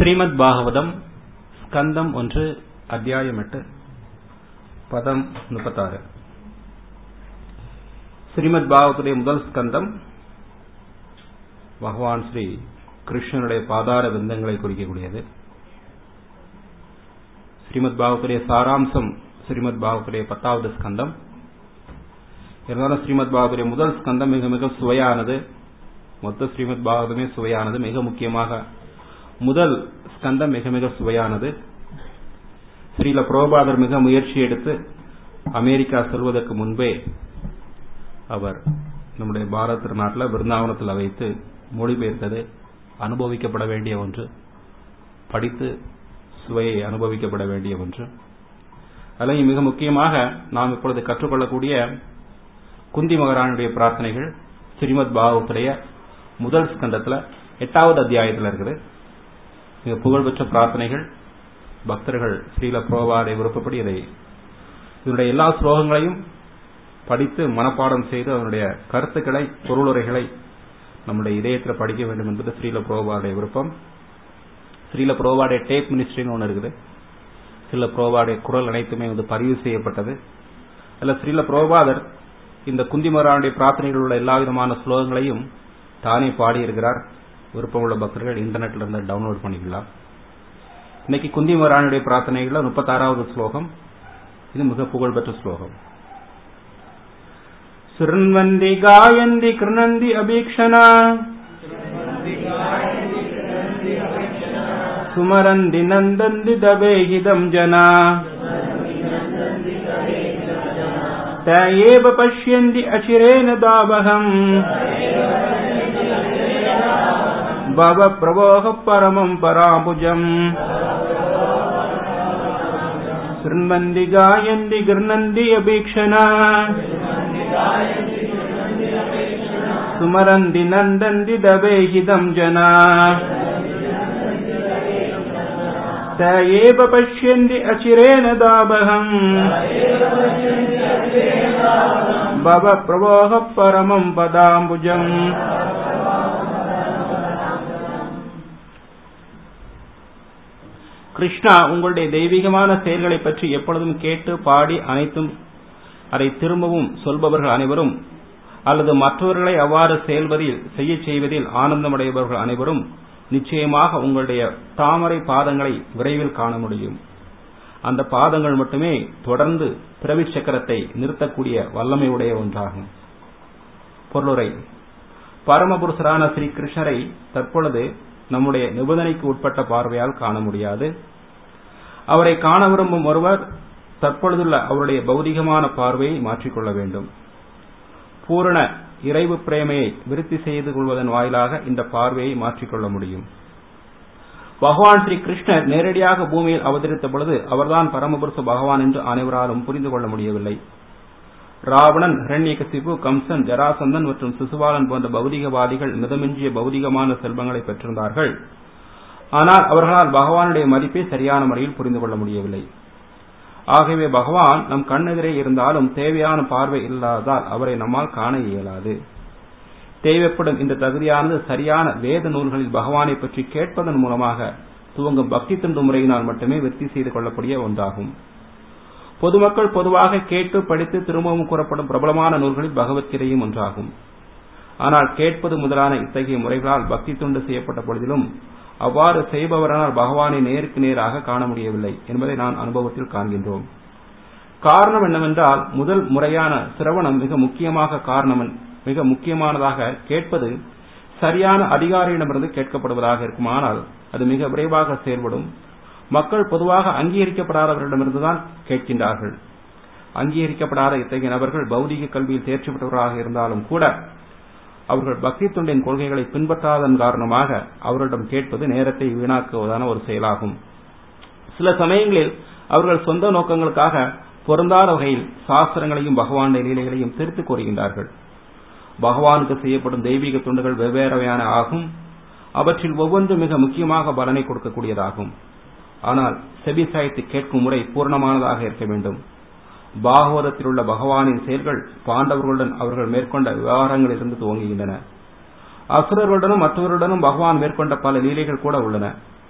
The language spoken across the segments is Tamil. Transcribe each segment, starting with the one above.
ஸ்ரீமத் பாகவதம் ஸ்கந்தம் ஒன்று அத்தியாயம் எட்டு பதம் முப்பத்தாறு ஸ்ரீமத் பாகவத்துடைய முதல் ஸ்கந்தம் பகவான் ஸ்ரீ கிருஷ்ணனுடைய பாதார விந்தங்களை குறிக்கக்கூடியது ஸ்ரீமத் பாகவத்துடைய சாராம்சம் ஸ்ரீமத் பாகவத்துடைய பத்தாவது ஸ்கந்தம் இருந்தாலும் ஸ்ரீமத் பாகவத்துடைய முதல் ஸ்கந்தம் மிக மிக சுவையானது மொத்த ஸ்ரீமத் பாகவதமே சுவையானது மிக முக்கியமாக முதல் ஸ்கந்தம் மிக மிக சுவையானது ஸ்ரீல புரோபாதர் மிக முயற்சி எடுத்து அமெரிக்கா செல்வதற்கு முன்பே அவர் நம்முடைய பாரத திருநாட்டில் பிருந்தாவனத்தில் வைத்து மொழிபெயர்த்தது அனுபவிக்கப்பட வேண்டிய ஒன்று படித்து சுவையை அனுபவிக்கப்பட வேண்டிய ஒன்று அதில் மிக முக்கியமாக நாம் இப்பொழுது கற்றுக்கொள்ளக்கூடிய குந்தி மகாராணுடைய பிரார்த்தனைகள் ஸ்ரீமத் பாகவத்துடைய முதல் ஸ்கந்தத்தில் எட்டாவது அத்தியாயத்தில் இருக்குது மிக புகழ்பெற்ற பிரார்த்தனைகள் பக்தர்கள் ஸ்ரீல புரோபாரை விருப்பப்படி இதை இதனுடைய எல்லா ஸ்லோகங்களையும் படித்து மனப்பாடம் செய்து அதனுடைய கருத்துக்களை பொருளுரைகளை நம்முடைய இதயத்தில் படிக்க வேண்டும் என்பது ஸ்ரீல புரோபாடைய விருப்பம் ஸ்ரீல புரோபாடைய டேப் மினிஸ்ட்ரின்னு ஒன்று இருக்குது ஸ்ரீல புரோபாடைய குரல் அனைத்துமே வந்து பதிவு செய்யப்பட்டது அதில் ஸ்ரீல புரோபாதர் இந்த குந்திமரானுடைய பிரார்த்தனைகள் உள்ள எல்லா விதமான ஸ்லோகங்களையும் தானே பாடியிருக்கிறார் விருப்பமுள்ள பக்தர்கள் இன்டர்நெட்ல இருந்து டவுன்லோட் பண்ணிக்கலாம் இன்னைக்கு குந்தி மரானுடைய பிரார்த்தனைகள்ல முப்பத்தாறாவது ஸ்லோகம் இது மிக புகழ்பெற்ற ஸ்லோகம் சிறுவந்தி காயந்தி கிருணந்தி அபீக்ஷனா சுமரந்தி நந்தந்தி தபேகிதம் ஜனா त एव पश्यन्ति अचिरेण दावहम् भव प्रवोह परमम् पराम्बुजम् शृण्वन्ति गायन्ति गृह्णन्ति अभीक्षणा सुमरन्ति नन्दन्ति दवेहिदम् जना त एव पश्यन्ति अचिरेण दावहम् भव प्रवोह परमम् पदाम्बुजम् கிருஷ்ணா உங்களுடைய தெய்வீகமான செயல்களை பற்றி எப்பொழுதும் கேட்டு பாடி அனைத்தும் அதை திரும்பவும் சொல்பவர்கள் அனைவரும் அல்லது மற்றவர்களை அவ்வாறு செயல்வதில் செய்ய செய்வதில் ஆனந்தமடைபவர்கள் அனைவரும் நிச்சயமாக உங்களுடைய தாமரை பாதங்களை விரைவில் காண முடியும் அந்த பாதங்கள் மட்டுமே தொடர்ந்து பிறவி சக்கரத்தை நிறுத்தக்கூடிய வல்லமை உடைய ஒன்றாகும் பொருளுரை பரமபுருஷரான ஸ்ரீ கிருஷ்ணரை தற்பொழுது நம்முடைய நிபந்தனைக்கு உட்பட்ட பார்வையால் காண முடியாது அவரை காண விரும்பும் ஒருவர் தற்பொழுதுள்ள அவருடைய பௌதிகமான பார்வையை மாற்றிக்கொள்ள வேண்டும் பூரண இறைவு பிரேமையை விருத்தி செய்து கொள்வதன் வாயிலாக இந்த பார்வையை மாற்றிக்கொள்ள முடியும் பகவான் ஸ்ரீ கிருஷ்ணர் நேரடியாக பூமியில் அவதரித்த பொழுது அவர்தான் பரமபுருஷ பகவான் என்று அனைவராலும் புரிந்து கொள்ள முடியவில்லை ராவணன் ஹரண்யகசிபு கம்சன் ஜராசந்தன் மற்றும் சிசுபாலன் போன்ற பௌதிகவாதிகள் மிதமிஞ்சிய பௌதிகமான செல்வங்களை பெற்றிருந்தார்கள் ஆனால் அவர்களால் பகவானுடைய மதிப்பை சரியான முறையில் புரிந்து கொள்ள முடியவில்லை ஆகவே பகவான் நம் கண்ணெதிரே இருந்தாலும் தேவையான பார்வை இல்லாததால் அவரை நம்மால் காண இயலாது தேவைப்படும் இந்த தகுதியானது சரியான வேத நூல்களில் பகவானை பற்றி கேட்பதன் மூலமாக துவங்கும் பக்தி துண்டு முறையினால் மட்டுமே வெற்றி செய்து கொள்ளக்கூடிய ஒன்றாகும் பொதுமக்கள் பொதுவாக கேட்டு படித்து திரும்பவும் கூறப்படும் பிரபலமான நூல்களில் பகவத்கீதையும் ஒன்றாகும் ஆனால் கேட்பது முதலான இத்தகைய முறைகளால் பக்தி துண்டு செய்யப்பட்ட பொழுதிலும் அவ்வாறு செய்பவரானால் பகவானை நேருக்கு நேராக காண முடியவில்லை என்பதை நான் அனுபவத்தில் காண்கின்றோம் காரணம் என்னவென்றால் முதல் முறையான சிரவணம் மிக முக்கியமாக காரணம் மிக முக்கியமானதாக கேட்பது சரியான அதிகாரியிடமிருந்து கேட்கப்படுவதாக இருக்குமானால் அது மிக விரைவாக செயல்படும் மக்கள் பொதுவாக அங்கீகரிக்கப்படாதவர்களிடமிருந்துதான் கேட்கின்றார்கள் அங்கீகரிக்கப்படாத இத்தகைய நபர்கள் பௌதிக கல்வியில் தேர்ச்சி பெற்றவராக இருந்தாலும் கூட அவர்கள் பக்தி தொண்டின் கொள்கைகளை பின்பற்றாதன் காரணமாக அவர்களிடம் கேட்பது நேரத்தை வீணாக்குவதான ஒரு செயலாகும் சில சமயங்களில் அவர்கள் சொந்த நோக்கங்களுக்காக பொருந்தாத வகையில் சாஸ்திரங்களையும் பகவானுடைய லீலைகளையும் திருத்திக் கூறுகின்றார்கள் பகவானுக்கு செய்யப்படும் தெய்வீக தொண்டுகள் வெவ்வேறையான ஆகும் அவற்றில் ஒவ்வொன்று மிக முக்கியமாக பலனை கொடுக்கக்கூடியதாகும் ஆனால் செபி சாய்த்து கேட்கும் முறை பூர்ணமானதாக இருக்க வேண்டும் பாகவதத்தில் உள்ள பகவானின் செயல்கள் பாண்டவர்களுடன் அவர்கள் மேற்கொண்ட விவகாரங்களிலிருந்து துவங்குகின்றன அசுரர்களுடனும் மற்றவர்களுடனும் பகவான் மேற்கொண்ட பல லீலைகள் கூட உள்ளன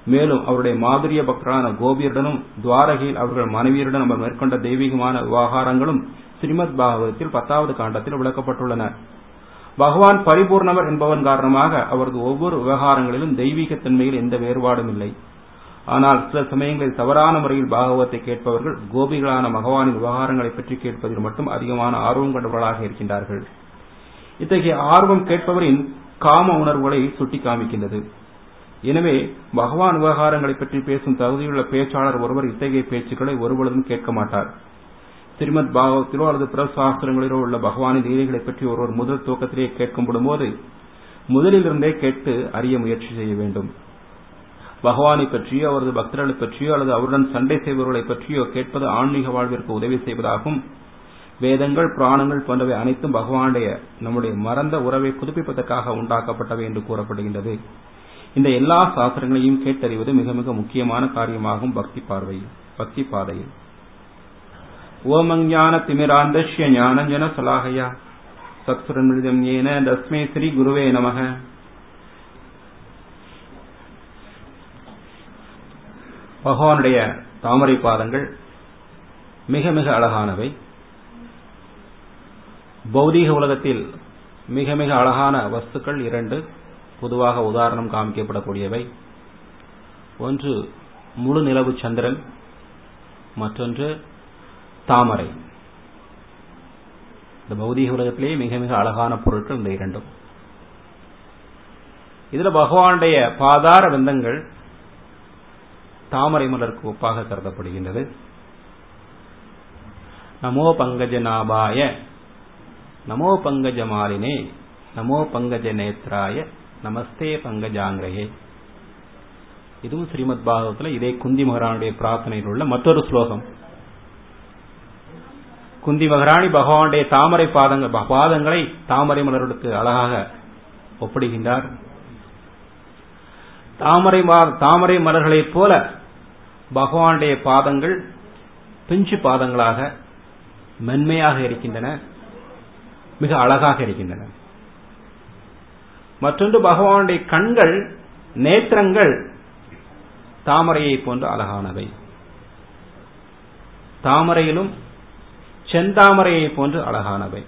மேலும் அவருடைய மாதுரிய பக்தரான கோபியருடனும் துவாரகையில் அவர்கள் மனைவியருடன் அவர் மேற்கொண்ட தெய்வீகமான விவகாரங்களும் ஸ்ரீமத் பாகவதத்தில் பத்தாவது காண்டத்தில் விளக்கப்பட்டுள்ளன பகவான் பரிபூர்ணவர் என்பவன் காரணமாக அவரது ஒவ்வொரு விவகாரங்களிலும் தெய்வீக தன்மையில் எந்த வேறுபாடும் இல்லை ஆனால் சில சமயங்களில் தவறான முறையில் பாகவத்தை கேட்பவர்கள் கோபிகளான பகவானின் விவகாரங்களை பற்றி கேட்பதில் மட்டும் அதிகமான ஆர்வம் கொண்டவர்களாக இருக்கின்றார்கள் இத்தகைய ஆர்வம் கேட்பவரின் காம உணர்வுகளை சுட்டி காமிக்கின்றது எனவே பகவான் விவகாரங்களை பற்றி பேசும் தகுதியுள்ள பேச்சாளர் ஒருவர் இத்தகைய பேச்சுக்களை ஒருபொழுதும் கேட்க மாட்டார் ஸ்ரீமத் பாகவத்திலோ அல்லது பிற சாஸ்திரங்களிலோ உள்ள பகவானின் லீலைகளை பற்றி ஒருவர் முதல் துவக்கத்திலேயே கேட்கும் போது முதலிலிருந்தே கேட்டு அறிய முயற்சி செய்ய வேண்டும் பகவானை பற்றியோ அவரது பக்தர்களை பற்றியோ அல்லது அவருடன் சண்டை செய்பவர்களை பற்றியோ கேட்பது ஆன்மீக வாழ்விற்கு உதவி செய்வதாகும் வேதங்கள் புராணங்கள் போன்றவை அனைத்தும் பகவானுடைய நம்முடைய மறந்த உறவை புதுப்பிப்பதற்காக உண்டாக்கப்பட்டவை என்று கூறப்படுகின்றது இந்த எல்லா சாஸ்திரங்களையும் கேட்டறிவது மிக மிக முக்கியமான காரியமாகும் பக்தி பார்வையில் பக்தி பாதையில் ஓமஞான திமிராந்தஷ்ய ஞானஞ்சன சலாகையா சத்சுரமிருதம் ஏன தஸ்மே ஸ்ரீ குருவே நமக பகவானுடைய தாமரை பாதங்கள் மிக மிக அழகானவை பௌதீக உலகத்தில் மிக மிக அழகான வஸ்துக்கள் இரண்டு பொதுவாக உதாரணம் காமிக்கப்படக்கூடியவை ஒன்று முழு நிலவு சந்திரன் மற்றொன்று தாமரை இந்த பௌதீக உலகத்திலேயே மிக மிக அழகான பொருட்கள் இந்த இரண்டும் இதுல பகவானுடைய பாதார விந்தங்கள் தாமரை மலருக்கு ஒப்பாக கருதப்படுகின்றது நமோ பங்கஜநாபாய நமோ பங்கஜமாலினே நமோ பங்கஜ நேத்ராய நமஸ்தே பங்கஜாங்கிரகே இதுவும் ஸ்ரீமத் பாகவத்தில் இதே குந்தி மகாராணுடைய பிரார்த்தனையில் உள்ள மற்றொரு ஸ்லோகம் குந்தி மகாராணி பகவானுடைய தாமரை பாதங்கள் பாதங்களை தாமரை மலருக்கு அழகாக ஒப்பிடுகின்றார் தாமரை தாமரை மலர்களைப் போல பகவானுடைய பாதங்கள் பிஞ்சு பாதங்களாக மென்மையாக இருக்கின்றன மிக அழகாக இருக்கின்றன மற்றொன்று பகவானுடைய கண்கள் நேத்திரங்கள் தாமரையை போன்ற அழகானவை தாமரையிலும் செந்தாமரையை போன்று அழகானவை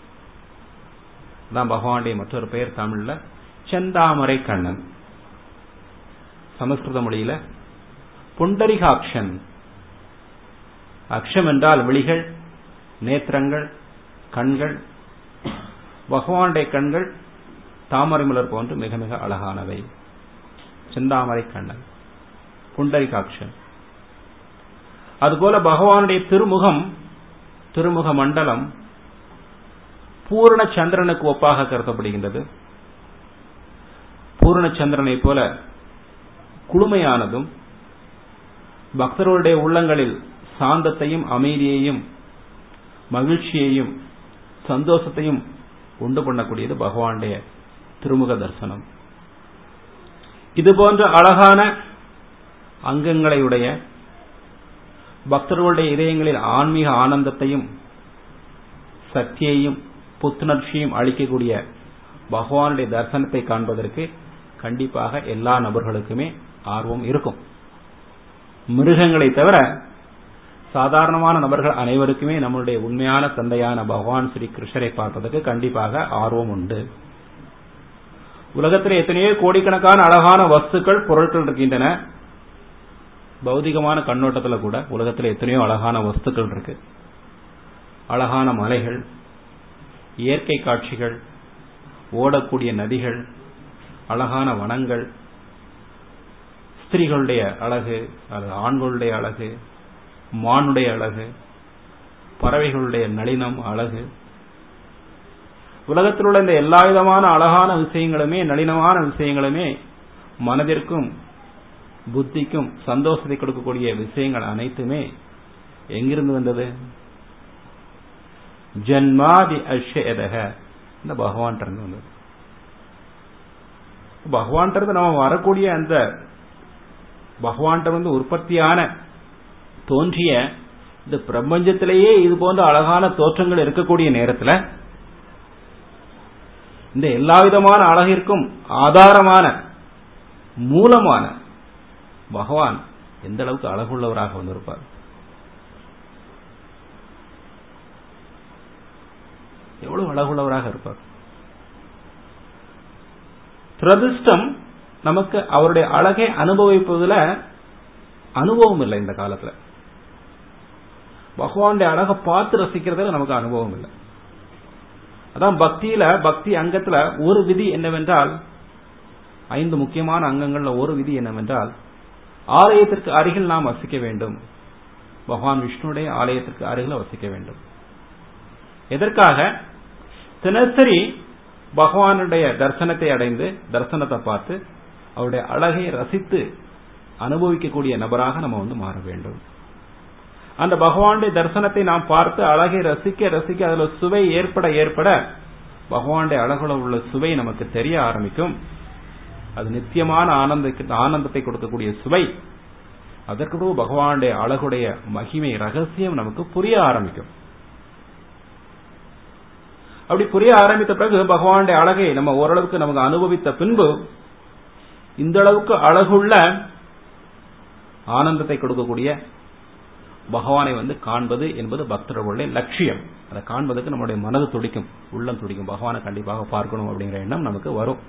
தான் பகவானுடைய மற்றொரு பெயர் தமிழ்ல செந்தாமரை கண்ணன் சமஸ்கிருத மொழியில புண்டரிகாட்சன் அக்ஷம் என்றால் விழிகள் நேத்திரங்கள் கண்கள் பகவானுடைய கண்கள் தாமரை மலர் போன்று மிக மிக அழகானவை செந்தாமரை கண்ணன் புண்டரிகாட்சன் அதுபோல பகவானுடைய திருமுகம் திருமுக மண்டலம் பூர்ண சந்திரனுக்கு ஒப்பாக கருதப்படுகின்றது பூர்ண சந்திரனை போல குளுமையானதும் பக்தர்களுடைய உள்ளங்களில் சாந்தத்தையும் அமைதியையும் மகிழ்ச்சியையும் சந்தோஷத்தையும் உண்டு பண்ணக்கூடியது பகவானுடைய திருமுக தரிசனம் இது போன்ற அழகான அங்கங்களையுடைய பக்தர்களுடைய இதயங்களில் ஆன்மீக ஆனந்தத்தையும் சக்தியையும் புத்துணர்ச்சியும் அளிக்கக்கூடிய பகவானுடைய தரிசனத்தை காண்பதற்கு கண்டிப்பாக எல்லா நபர்களுக்குமே ஆர்வம் இருக்கும் மிருகங்களை தவிர சாதாரணமான நபர்கள் அனைவருக்குமே நம்முடைய உண்மையான தந்தையான பகவான் ஸ்ரீ கிருஷ்ணரை பார்ப்பதற்கு கண்டிப்பாக ஆர்வம் உண்டு உலகத்தில் எத்தனையோ கோடிக்கணக்கான அழகான வஸ்துக்கள் பொருட்கள் இருக்கின்றன பௌதிகமான கண்ணோட்டத்தில் கூட உலகத்தில் எத்தனையோ அழகான வஸ்துக்கள் இருக்கு அழகான மலைகள் இயற்கை காட்சிகள் ஓடக்கூடிய நதிகள் அழகான வனங்கள் ஸ்திரீகளுடைய அழகு அல்லது ஆண்களுடைய அழகு மானுடைய அழகு பறவைகளுடைய நளினம் அழகு உலகத்தில் உள்ள இந்த எல்லா விதமான அழகான விஷயங்களுமே நளினமான விஷயங்களுமே மனதிற்கும் புத்திக்கும் சந்தோஷத்தை கொடுக்கக்கூடிய விஷயங்கள் அனைத்துமே எங்கிருந்து வந்தது ஜன்மாதி அஷேதக இந்த பகவான் வந்தது பகவான் நம்ம வரக்கூடிய அந்த பகவான் வந்து உற்பத்தியான தோன்றிய இந்த பிரபஞ்சத்திலேயே இது போன்ற அழகான தோற்றங்கள் இருக்கக்கூடிய நேரத்தில் இந்த எல்லா விதமான அழகிற்கும் ஆதாரமான மூலமான பகவான் எந்த அளவுக்கு அழகுள்ளவராக வந்திருப்பார் எவ்வளவு அழகுள்ளவராக இருப்பார் துரதிருஷ்டம் நமக்கு அவருடைய அழகை அனுபவிப்பதுல அனுபவம் இல்லை இந்த காலத்துல பகவானுடைய அழகை பார்த்து ரசிக்கிறதுல நமக்கு அனுபவம் இல்லை அதான் பக்தியில பக்தி அங்கத்துல ஒரு விதி என்னவென்றால் ஐந்து முக்கியமான அங்கங்கள்ல ஒரு விதி என்னவென்றால் ஆலயத்திற்கு அருகில் நாம் வசிக்க வேண்டும் பகவான் விஷ்ணுடைய ஆலயத்திற்கு அருகில் வசிக்க வேண்டும் எதற்காக தினசரி பகவானுடைய தரிசனத்தை அடைந்து தரிசனத்தை பார்த்து அவருடைய அழகை ரசித்து அனுபவிக்கக்கூடிய நபராக நம்ம வந்து மாற வேண்டும் அந்த பகவானுடைய தரிசனத்தை நாம் பார்த்து அழகை ரசிக்க ரசிக்க அதுல சுவை ஏற்பட ஏற்பட பகவானுடைய அழகுல உள்ள சுவை நமக்கு தெரிய ஆரம்பிக்கும் அது நித்தியமான ஆனந்த ஆனந்தத்தை கொடுக்கக்கூடிய சுவை அதற்கு பிறகு பகவானுடைய அழகுடைய மகிமை ரகசியம் நமக்கு புரிய ஆரம்பிக்கும் அப்படி புரிய ஆரம்பித்த பிறகு பகவானுடைய அழகை நம்ம ஓரளவுக்கு நமக்கு அனுபவித்த பின்பு இந்த அளவுக்கு அழகுள்ள ஆனந்தத்தை கொடுக்கக்கூடிய பகவானை வந்து காண்பது என்பது பக்தர்களுடைய லட்சியம் அதை காண்பதற்கு நம்முடைய மனது துடிக்கும் உள்ளம் துடிக்கும் பகவானை கண்டிப்பாக பார்க்கணும் அப்படிங்கிற எண்ணம் நமக்கு வரும்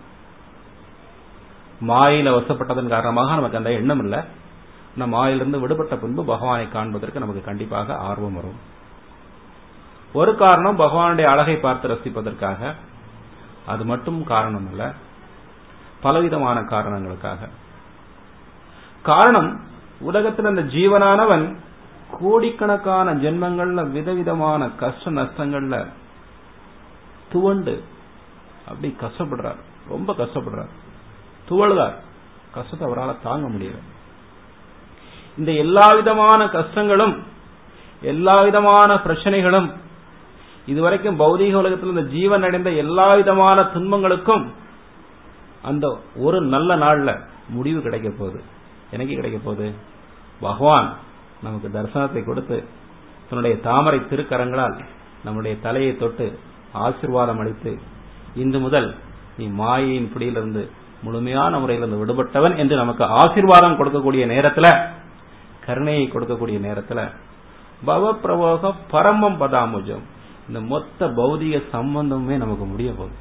மாயில வசப்பட்டதன் காரணமாக நமக்கு அந்த எண்ணம் இல்லை நம்ம மாயிலிருந்து விடுபட்ட பின்பு பகவானை காண்பதற்கு நமக்கு கண்டிப்பாக ஆர்வம் வரும் ஒரு காரணம் பகவானுடைய அழகை பார்த்து ரசிப்பதற்காக அது மட்டும் காரணம் அல்ல பலவிதமான காரணங்களுக்காக காரணம் உலகத்தில் அந்த ஜீவனானவன் கோடிக்கணக்கான ஜென்மங்கள்ல விதவிதமான கஷ்ட நஷ்டங்கள்ல துவண்டு அப்படி கஷ்டப்படுறார் ரொம்ப கஷ்டப்படுறார் துவழுதார் கஷ்டத்தை அவரால் தாங்க முடியல இந்த எல்லா விதமான கஷ்டங்களும் எல்லா விதமான பிரச்சனைகளும் இதுவரைக்கும் பௌதீக உலகத்தில் இந்த ஜீவன் அடைந்த எல்லா விதமான துன்பங்களுக்கும் அந்த ஒரு நல்ல நாள்ல முடிவு கிடைக்க போகுது எனக்கு கிடைக்க போகுது பகவான் நமக்கு தரிசனத்தை கொடுத்து தன்னுடைய தாமரை திருக்கரங்களால் நம்முடைய தலையை தொட்டு ஆசிர்வாதம் அளித்து இன்று முதல் நீ மாயையின் பிடியிலிருந்து முழுமையான முறையிலிருந்து விடுபட்டவன் என்று நமக்கு ஆசிர்வாதம் கொடுக்கக்கூடிய நேரத்துல கருணையை கொடுக்கக்கூடிய நேரத்துல பவப்பிரவோக பரமம் பதாமுஜம் இந்த மொத்த பௌதிக சம்பந்தமே நமக்கு முடிய போகுது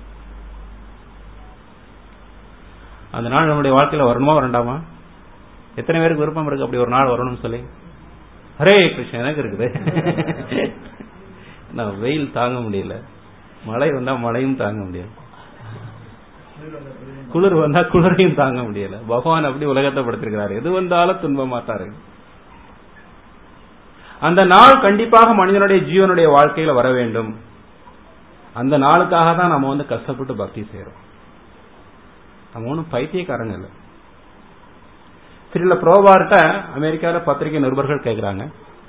அந்த நாள் நம்முடைய வாழ்க்கையில வரணுமா வரண்டாமா எத்தனை பேருக்கு விருப்பம் இருக்கு அப்படி ஒரு நாள் வரணும்னு சொல்லி ஹரே கிருஷ்ணன் எனக்கு இருக்குது நான் வெயில் தாங்க முடியல மழை வந்தா மழையும் தாங்க முடியல குளிர் வந்தா குளிரையும் தாங்க முடியல பகவான் அப்படி உலகத்தை படுத்திருக்கிறார் எது வந்தாலும் துன்பமா தான் இருக்கு அந்த நாள் கண்டிப்பாக மனிதனுடைய ஜீவனுடைய வாழ்க்கையில வர வேண்டும் அந்த நாளுக்காக தான் நம்ம வந்து கஷ்டப்பட்டு பக்தி செய்யறோம் நம்ம ஒன்றும் பைத்தியக்காரங்க இல்லை சிறில புரோபார்ட்ட அமெரிக்காவில் பத்திரிகை நிருபர்கள் கேட்கிறாங்க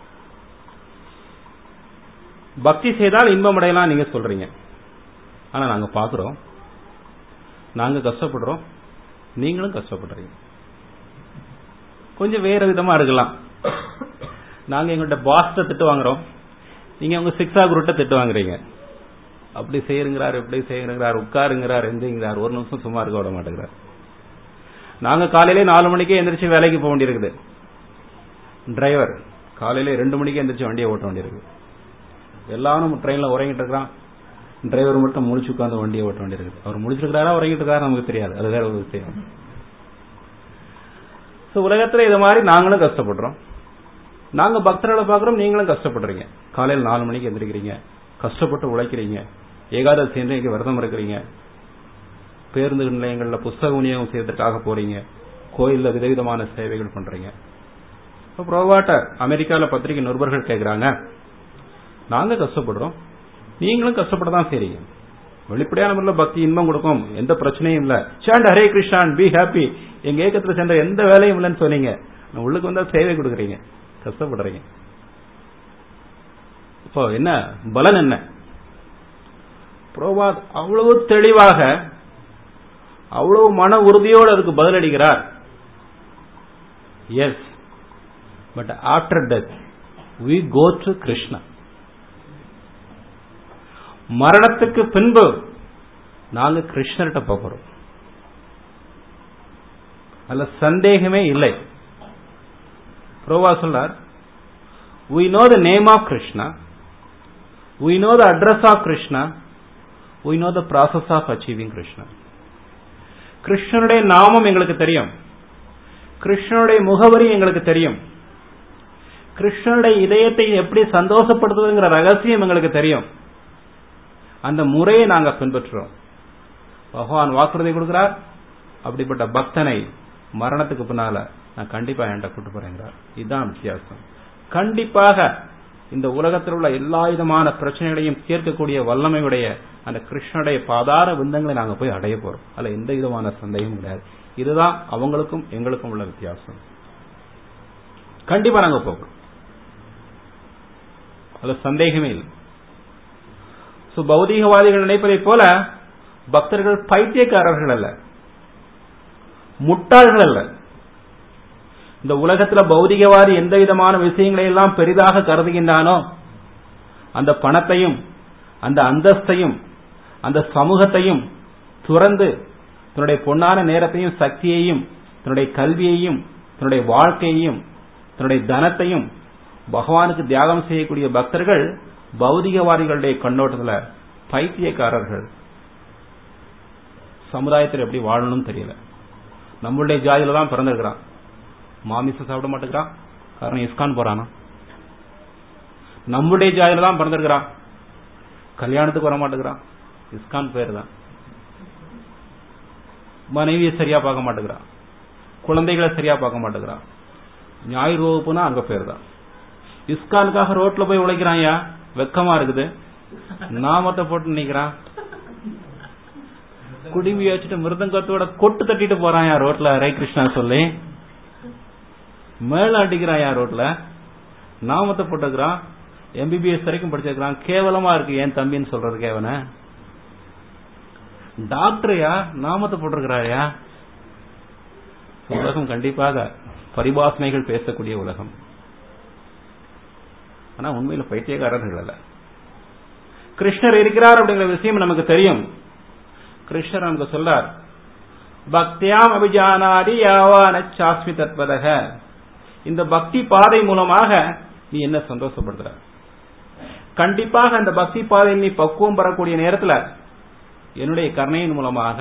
பக்தி செய்தால் இன்பம் அடையலாம் நீங்க சொல்றீங்க ஆனா நாங்க பாக்குறோம் நாங்க கஷ்டப்படுறோம் நீங்களும் கஷ்டப்படுறீங்க கொஞ்சம் வேற விதமா இருக்கலாம் நாங்க எங்கள்கிட்ட பாஸ்ட திட்டு வாங்குறோம் நீங்க உங்க சிக்ஸா குருட்ட திட்டு வாங்குறீங்க அப்படி செய்யுங்கிறார் இப்படி செய்யுங்கிறார் உட்காருங்கிறார் எந்திங்கிறார் ஒரு நிமிஷம் சும்மா இருக்க விட மாட்டேங்கிறார் நாங்க காலையில நாலு மணிக்கே எந்திரிச்சு வேலைக்கு போக வேண்டியிருக்குது டிரைவர் காலையில ரெண்டு மணிக்கு எந்திரிச்சு வண்டியை ஓட்ட வேண்டியிருக்கு எல்லாரும் ட்ரெயின்ல உறங்கிட்டு இருக்கிறான் டிரைவர் மட்டும் முழிச்சு உட்காந்து வண்டியை ஓட்ட வேண்டியிருக்கு அவர் முடிச்சிருக்கிறாரா உறங்கிட்டு இருக்காரா நமக்கு தெரியாது அது வேற ஒரு விஷயம் உலகத்துல இது மாதிரி நாங்களும் கஷ்டப்படுறோம் நாங்க பக்தர்களை பாக்குறோம் நீங்களும் கஷ்டப்படுறீங்க காலையில் நாலு மணிக்கு எந்திரிக்கிறீங்க கஷ்டப்பட்டு உழைக்கிறீங்க ஏகாதசி இன்றைக்கு விரதம் இருக்கிறீங்க பேருந்து நிலையங்கள்ல புஸ்தக விநியோகம் செய்யறதுக்காக போறீங்க கோயில்ல விதவிதமான சேவைகள் பண்றீங்க புரோவாட்ட அமெரிக்கால பத்திரிகை நிருபர்கள் கேட்கிறாங்க நாங்க கஷ்டப்படுறோம் நீங்களும் கஷ்டப்பட தான் செய்றீங்க வெளிப்படையான முறையில் பக்தி இன்பம் கொடுக்கும் எந்த பிரச்சனையும் இல்ல chant Hare Krishna and be happy எங்க ஏக்கத்துல சென்ற எந்த வேலையும் இல்லைன்னு சொன்னீங்க உள்ளுக்கு வந்தா சேவை கொடுக்குறீங்க கஷ்டப்படுறீங்க இப்போ என்ன பலன் என்ன புரோபாத் அவ்வளவு தெளிவாக அவ்வளவு மன உறுதியோடு அதுக்கு பதிலளிக்கிறார் yes but after death we go to Krishna மரணத்துக்கு பின்பு நாங்க கிருஷ்ணர்கிட்ட போகிறோம் அதுல சந்தேகமே இல்லை புரோவா சொல்லார் we know the name of krishna we know the address of krishna we know the process of achieving krishna கிருஷ்ணனுடைய நாமம் எங்களுக்கு தெரியும் கிருஷ்ணனுடைய முகவரி எங்களுக்கு தெரியும் கிருஷ்ணனுடைய இதயத்தை எப்படி சந்தோஷப்படுத்துவதுங்கிற ரகசியம் எங்களுக்கு தெரியும் அந்த முறையை நாங்க பின்பற்றுறோம் பகவான் வாக்குறுதி கொடுக்கிறார் அப்படிப்பட்ட பக்தனை மரணத்துக்கு பின்னால நான் கண்டிப்பா என்கிட்ட கூட்டு போறேங்கிறார் இதுதான் வித்தியாசம் கண்டிப்பாக இந்த உலகத்தில் உள்ள எல்லா விதமான பிரச்சனைகளையும் தீர்க்கக்கூடிய வல்லமையுடைய அந்த கிருஷ்ணனுடைய பாதார விந்தங்களை நாங்க போய் அடைய போறோம் அதுல எந்த விதமான சந்தேகமும் கிடையாது இதுதான் அவங்களுக்கும் எங்களுக்கும் உள்ள வித்தியாசம் கண்டிப்பா நாங்க போகிறோம் அது சந்தேகமே இல்லை சோ பௌதீகவாதிகள் நினைப்பதைப் போல பக்தர்கள் பைத்தியக்காரர்கள் அல்ல முட்டாள்கள் அல்ல இந்த உலகத்துல பௌதிகவாதி எந்த விதமான விஷயங்களை எல்லாம் பெரிதாக கருதுகின்றானோ அந்த பணத்தையும் அந்த அந்தஸ்தையும் அந்த சமூகத்தையும் துறந்து தன்னுடைய பொன்னான நேரத்தையும் சக்தியையும் தன்னுடைய கல்வியையும் தன்னுடைய வாழ்க்கையையும் தன்னுடைய தனத்தையும் பகவானுக்கு தியாகம் செய்யக்கூடிய பக்தர்கள் பௌதிகவாதிகளுடைய கண்ணோட்டத்துல பைத்தியக்காரர்கள் சமுதாயத்தில் எப்படி வாழணும்னு தெரியல நம்மளுடைய ஜாதியில தான் பிறந்திருக்கிறான் மாமிசம் சாப்பிட மாட்டேங்கிறான் காரணம் இஸ்கான் போறானா நம்முடைய ஜாதியில தான் பிறந்திருக்கிறான் கல்யாணத்துக்கு வர மாட்டேங்கிறான் இஸ்கான் பேர் தான் மனைவியை சரியா பார்க்க மாட்டேங்கிறான் குழந்தைகளை சரியா பார்க்க மாட்டேங்கிறான் ஞாயிறு வகுப்புனா அங்க பேர் தான் இஸ்கானுக்காக ரோட்ல போய் உழைக்கிறான் யா வெக்கமா இருக்குது நாமத்தை போட்டு நிக்கிறான் குடிமி வச்சுட்டு மிருதங்கத்தோட கொட்டு தட்டிட்டு போறான் யா ரோட்ல ஹரே கிருஷ்ணா சொல்லி மேல அடிக்கிறான் யா ரோட்ல நாமத்தை போட்டுக்கிறான் எம்பிபிஎஸ் வரைக்கும் படிச்சிருக்கிறான் கேவலமா இருக்கு ஏன் தம்பின்னு சொல்றது கேவன டாக்டரையா நாமத்தை போட்டிருக்கிறாயா உலகம் கண்டிப்பாக பரிபாசனைகள் பேசக்கூடிய உலகம் ஆனா உண்மையில பைத்தியக்காரர்கள் அல்ல கிருஷ்ணர் இருக்கிறார் அப்படிங்கிற விஷயம் நமக்கு தெரியும் கிருஷ்ணர் நமக்கு சொல்றார் பக்தியாம் அபிஜானாதி யாவான சாஸ்மி தத்வதக இந்த பக்தி பாதை மூலமாக நீ என்ன சந்தோஷப்படுத்துற கண்டிப்பாக அந்த பக்தி பாதையில் நீ பக்குவம் பெறக்கூடிய நேரத்தில் என்னுடைய கருணையின் மூலமாக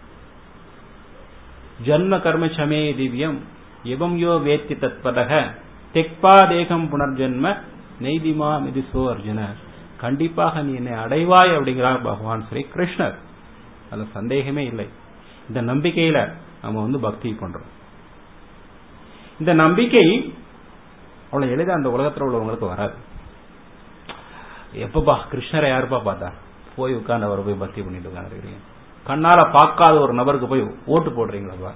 ஜன்ம கர்ம சமே திவ்யம் எவம் யோ வேத்தி தத்பதக தெக்பா தேகம் புனர்ஜென்ம நெய்திமா மிதிசோ அர்ஜுன கண்டிப்பாக நீ என்னை அடைவாய் அப்படிங்கிறார் பகவான் ஸ்ரீ கிருஷ்ணர் அதுல சந்தேகமே இல்லை இந்த நம்பிக்கையில நம்ம வந்து பக்தி பண்றோம் இந்த நம்பிக்கை அவ்வளவு எளிதா அந்த உலகத்தில் உள்ளவங்களுக்கு வராது எப்பப்பா கிருஷ்ணரை யாருப்பா பார்த்தா போய் உட்கார்ந்து அவரை போய் பக்தி பண்ணிட்டு உட்காந்துருக்கிறீங்க கண்ணால பார்க்காத ஒரு நபருக்கு போய் ஓட்டு போடுறீங்களா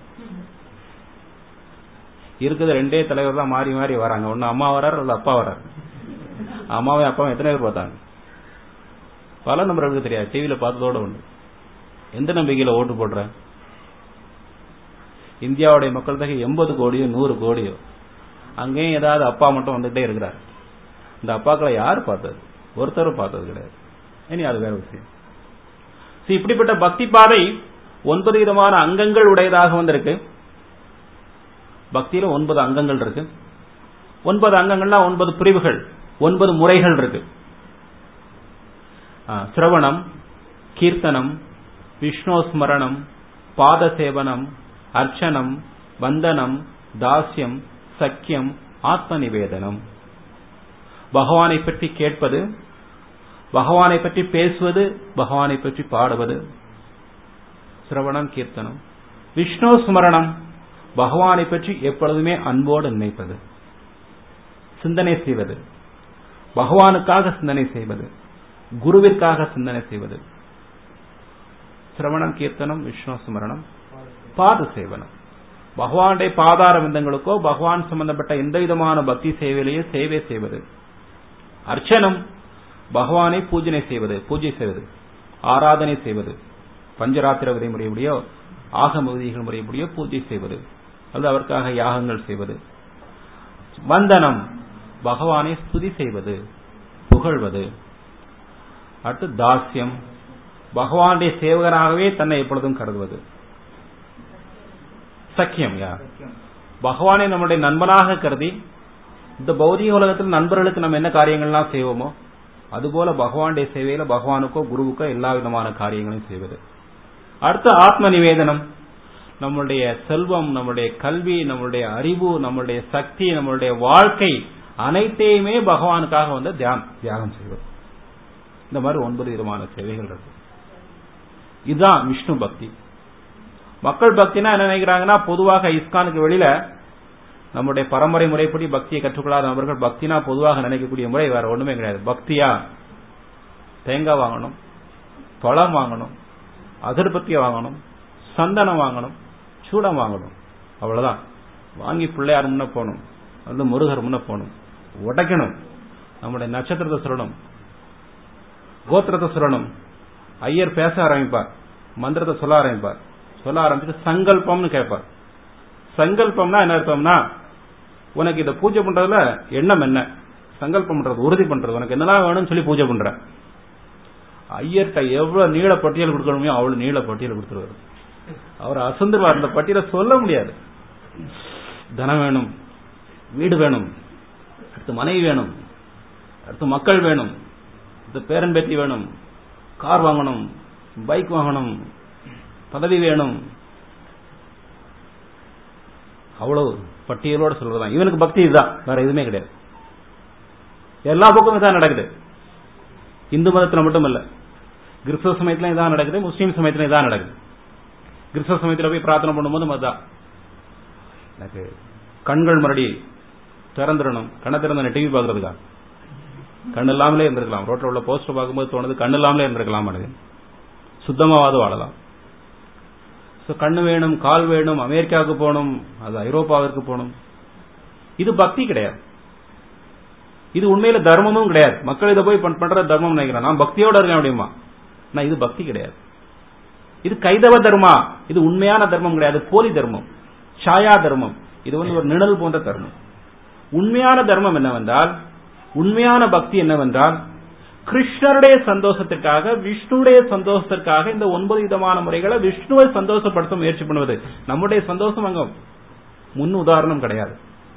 இருக்குது ரெண்டே தலைவர் தான் மாறி மாறி வராங்க ஒன்னு அம்மா வரார் அல்ல அப்பா வரார் அம்மாவும் அப்பாவும் எத்தனை பேர் பார்த்தாங்க பல நம்பர்களுக்கு தெரியாது டிவியில பார்த்ததோட உண்டு எந்த நம்பிக்கையில ஓட்டு போடுற இந்தியாவுடைய மக்கள் தொகை எண்பது கோடியோ நூறு கோடியோ அங்கேயும் ஏதாவது அப்பா மட்டும் வந்துட்டே இருக்கிறார் இந்த அப்பாக்களை யார் பார்த்தது ஒருத்தரும் பார்த்தது கிடையாது இனி அது வேற விஷயம் இப்படிப்பட்ட பக்தி பாதை ஒன்பது விதமான அங்கங்கள் உடையதாக வந்திருக்கு பக்தியில ஒன்பது அங்கங்கள் இருக்கு ஒன்பது அங்கங்கள்னா ஒன்பது பிரிவுகள் ஒன்பது முறைகள் இருக்கு சிரவணம் கீர்த்தனம் விஷ்ணோஸ்மரணம் பாத சேவனம் அர்ச்சனம் வந்தனம் தாஸ்யம் சக்கியம் ஆத்ம நிவேதனம் பகவானை பற்றி கேட்பது பகவானை பற்றி பேசுவது பகவானை பற்றி பாடுவது சிரவணம் கீர்த்தனம் விஷ்ணு ஸ்மரணம் பகவானை பற்றி எப்பொழுதுமே அன்போடு நினைப்பது சிந்தனை செய்வது பகவானுக்காக சிந்தனை செய்வது குருவிற்காக சிந்தனை செய்வது சிரவணம் கீர்த்தனம் விஷ்ணு ஸ்மரணம் பாத சேவனம் பகவானுடைய பாதார விந்தங்களுக்கோ பகவான் சம்பந்தப்பட்ட எந்த விதமான பக்தி சேவையிலேயோ சேவை செய்வது அர்ச்சனம் பகவானை பூஜனை செய்வது பூஜை செய்வது ஆராதனை செய்வது பஞ்சராத்திர விதிமுறையுடையோ ஆகம விதிகள் முறையுடையோ பூஜை செய்வது அல்லது அவருக்காக யாகங்கள் செய்வது வந்தனம் பகவானை ஸ்துதி செய்வது புகழ்வது அடுத்து தாஸ்யம் பகவானுடைய சேவகனாகவே தன்னை எப்பொழுதும் கருதுவது சக்கியம் யார் பகவானை நம்முடைய நண்பனாக கருதி இந்த பௌதிக உலகத்தில் நண்பர்களுக்கு நம்ம என்ன காரியங்கள்லாம் செய்வோமோ அதுபோல பகவானுடைய சேவையில பகவானுக்கோ குருவுக்கோ எல்லா விதமான காரியங்களையும் செய்வது அடுத்து ஆத்ம நிவேதனம் நம்மளுடைய செல்வம் நம்மளுடைய கல்வி நம்மளுடைய அறிவு நம்மளுடைய சக்தி நம்மளுடைய வாழ்க்கை அனைத்தையுமே பகவானுக்காக வந்து தியானம் தியாகம் செய்வது இந்த மாதிரி ஒன்பது விதமான சேவைகள் இருக்கு இதுதான் விஷ்ணு பக்தி மக்கள் பக்தினா என்ன நினைக்கிறாங்கன்னா பொதுவாக இஸ்கானுக்கு வெளியில நம்முடைய பரம்பரை முறைப்படி பக்தியை கற்றுக்கொள்ளாத நபர்கள் பக்தினா பொதுவாக நினைக்கக்கூடிய முறை வேற ஒண்ணுமே கிடையாது பக்தியா தேங்காய் வாங்கணும் பழம் வாங்கணும் அகர்பத்தியை வாங்கணும் சந்தனம் வாங்கணும் சூடம் வாங்கணும் அவ்வளவுதான் வாங்கி பிள்ளையார் முன்ன போகணும் வந்து முருகர் முன்ன போகணும் உடைக்கணும் நம்முடைய நட்சத்திரத்தை சொல்லணும் கோத்திரத்தை சொல்லணும் ஐயர் பேச ஆரம்பிப்பார் மந்திரத்தை சொல்ல ஆரம்பிப்பார் சொல்ல ஆரம்பிச்சு சங்கல்பம்னு கேட்பார் சங்கல்பம்னா என்ன அர்த்தம்னா உனக்கு இதை பூஜை பண்றதுல எண்ணம் என்ன சங்கல்பம் பண்றது உறுதி பண்றது உனக்கு என்னெல்லாம் வேணும்னு சொல்லி பூஜை பண்ற ஐயர்கிட்ட எவ்வளவு நீள பட்டியல் கொடுக்கணுமோ அவ்வளவு நீள பட்டியல் கொடுத்துருவாரு அவர் அசந்துருவார் அந்த பட்டியலை சொல்ல முடியாது தனம் வேணும் வீடு வேணும் அடுத்து மனைவி வேணும் அடுத்து மக்கள் வேணும் அடுத்து பேரன் பேத்தி வேணும் கார் வாங்கணும் பைக் வாங்கணும் பதவி வேணும் அவ்வளவு பட்டியலோட சொல்றதுதான் இவனுக்கு பக்தி இதுதான் வேற எதுவுமே கிடையாது எல்லா பக்கமும் இதான் நடக்குது இந்து மதத்துல மட்டும் இல்ல கிறிஸ்தவ சமயத்துல இதான் நடக்குது முஸ்லீம் சமயத்துல இதான் நடக்குது கிறிஸ்தவ சமயத்துல போய் பிரார்த்தனை பண்ணும்போது அதுதான் எனக்கு கண்கள் மறுபடி திறந்துடணும் கண்ணை திறந்த டிவி பாக்குறதுக்கா கண்ணு இல்லாமலே இருந்திருக்கலாம் ரோட்ல உள்ள போஸ்டர் பார்க்கும்போது தோணுது கண்ணு இல்லாமலே இருந்திருக்கலாம் மனிதன் சுத்தமாவது வாழலாம் ஸோ கண்ணு வேணும் கால் வேணும் அமெரிக்காவுக்கு போகணும் அது ஐரோப்பாவிற்கு போகணும் இது பக்தி கிடையாது இது உண்மையில தர்மமும் கிடையாது மக்கள் இதை போய் பண்ற தர்மம் நினைக்கிறேன் நான் பக்தியோட இருக்கேன் அப்படிமா நான் இது பக்தி கிடையாது இது கைதவ தர்மா இது உண்மையான தர்மம் கிடையாது போலி தர்மம் சாயா தர்மம் இது வந்து ஒரு நிழல் போன்ற தர்மம் உண்மையான தர்மம் என்னவென்றால் உண்மையான பக்தி என்னவென்றால் கிருஷ்ணருடைய சந்தோஷத்திற்காக விஷ்ணுடைய சந்தோஷத்திற்காக இந்த ஒன்பது விதமான முறைகளை விஷ்ணுவை சந்தோஷப்படுத்த முயற்சி பண்ணுவது நம்முடைய சந்தோஷம் அங்க முன் உதாரணம் கிடையாது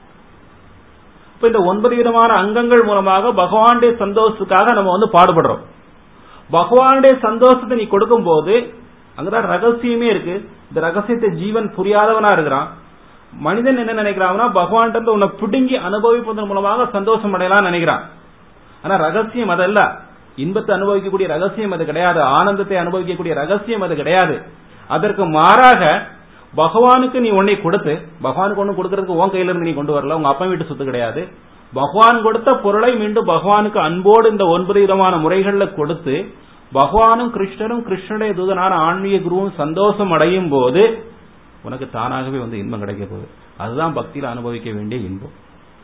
இப்ப இந்த ஒன்பது விதமான அங்கங்கள் மூலமாக பகவானுடைய சந்தோஷத்துக்காக நம்ம வந்து பாடுபடுறோம் பகவானுடைய சந்தோஷத்தை நீ கொடுக்கும் போது அங்கதான் ரகசியமே இருக்கு இந்த ரகசியத்தை ஜீவன் புரியாதவனா இருக்கிறான் மனிதன் என்ன நினைக்கிறான்னா பகவான் உன்னை பிடுங்கி அனுபவிப்பதன் மூலமாக சந்தோஷம் அடையலாம் நினைக்கிறான் ஆனா ரகசியம் அதல்ல இன்பத்தை அனுபவிக்கக்கூடிய ரகசியம் அது கிடையாது ஆனந்தத்தை அனுபவிக்கக்கூடிய ரகசியம் அது கிடையாது அதற்கு மாறாக பகவானுக்கு நீ உன்னை கொடுத்து பகவானுக்கு ஒண்ணு கொடுக்கறதுக்கு உன் கையில இருந்து நீ கொண்டு வரல உங்க அப்பா வீட்டு சொத்து கிடையாது பகவான் கொடுத்த பொருளை மீண்டும் பகவானுக்கு அன்போடு இந்த ஒன்பது விதமான முறைகள்ல கொடுத்து பகவானும் கிருஷ்ணரும் கிருஷ்ணனுடைய தூதனான ஆன்மீக குருவும் சந்தோஷம் அடையும் போது உனக்கு தானாகவே வந்து இன்பம் கிடைக்க போகுது அதுதான் பக்தியில அனுபவிக்க வேண்டிய இன்பம்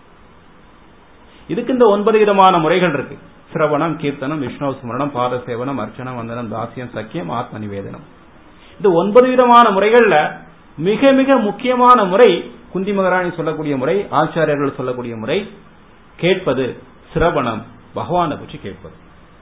இதுக்கு இந்த ஒன்பது விதமான முறைகள் இருக்கு சிரவணம் கீர்த்தனம் விஷ்ணு ஸ்மரணம் பாத சேவனம் அர்ச்சனம் வந்தனம் தாசியம் சக்கியம் ஆத்ம நிவேதனம் இந்த ஒன்பது விதமான முறைகள்ல மிக மிக முக்கியமான முறை குந்தி மகராணி சொல்லக்கூடிய முறை ஆச்சாரியர்கள் சொல்லக்கூடிய முறை கேட்பது சிரவணம் பகவானை பற்றி கேட்பது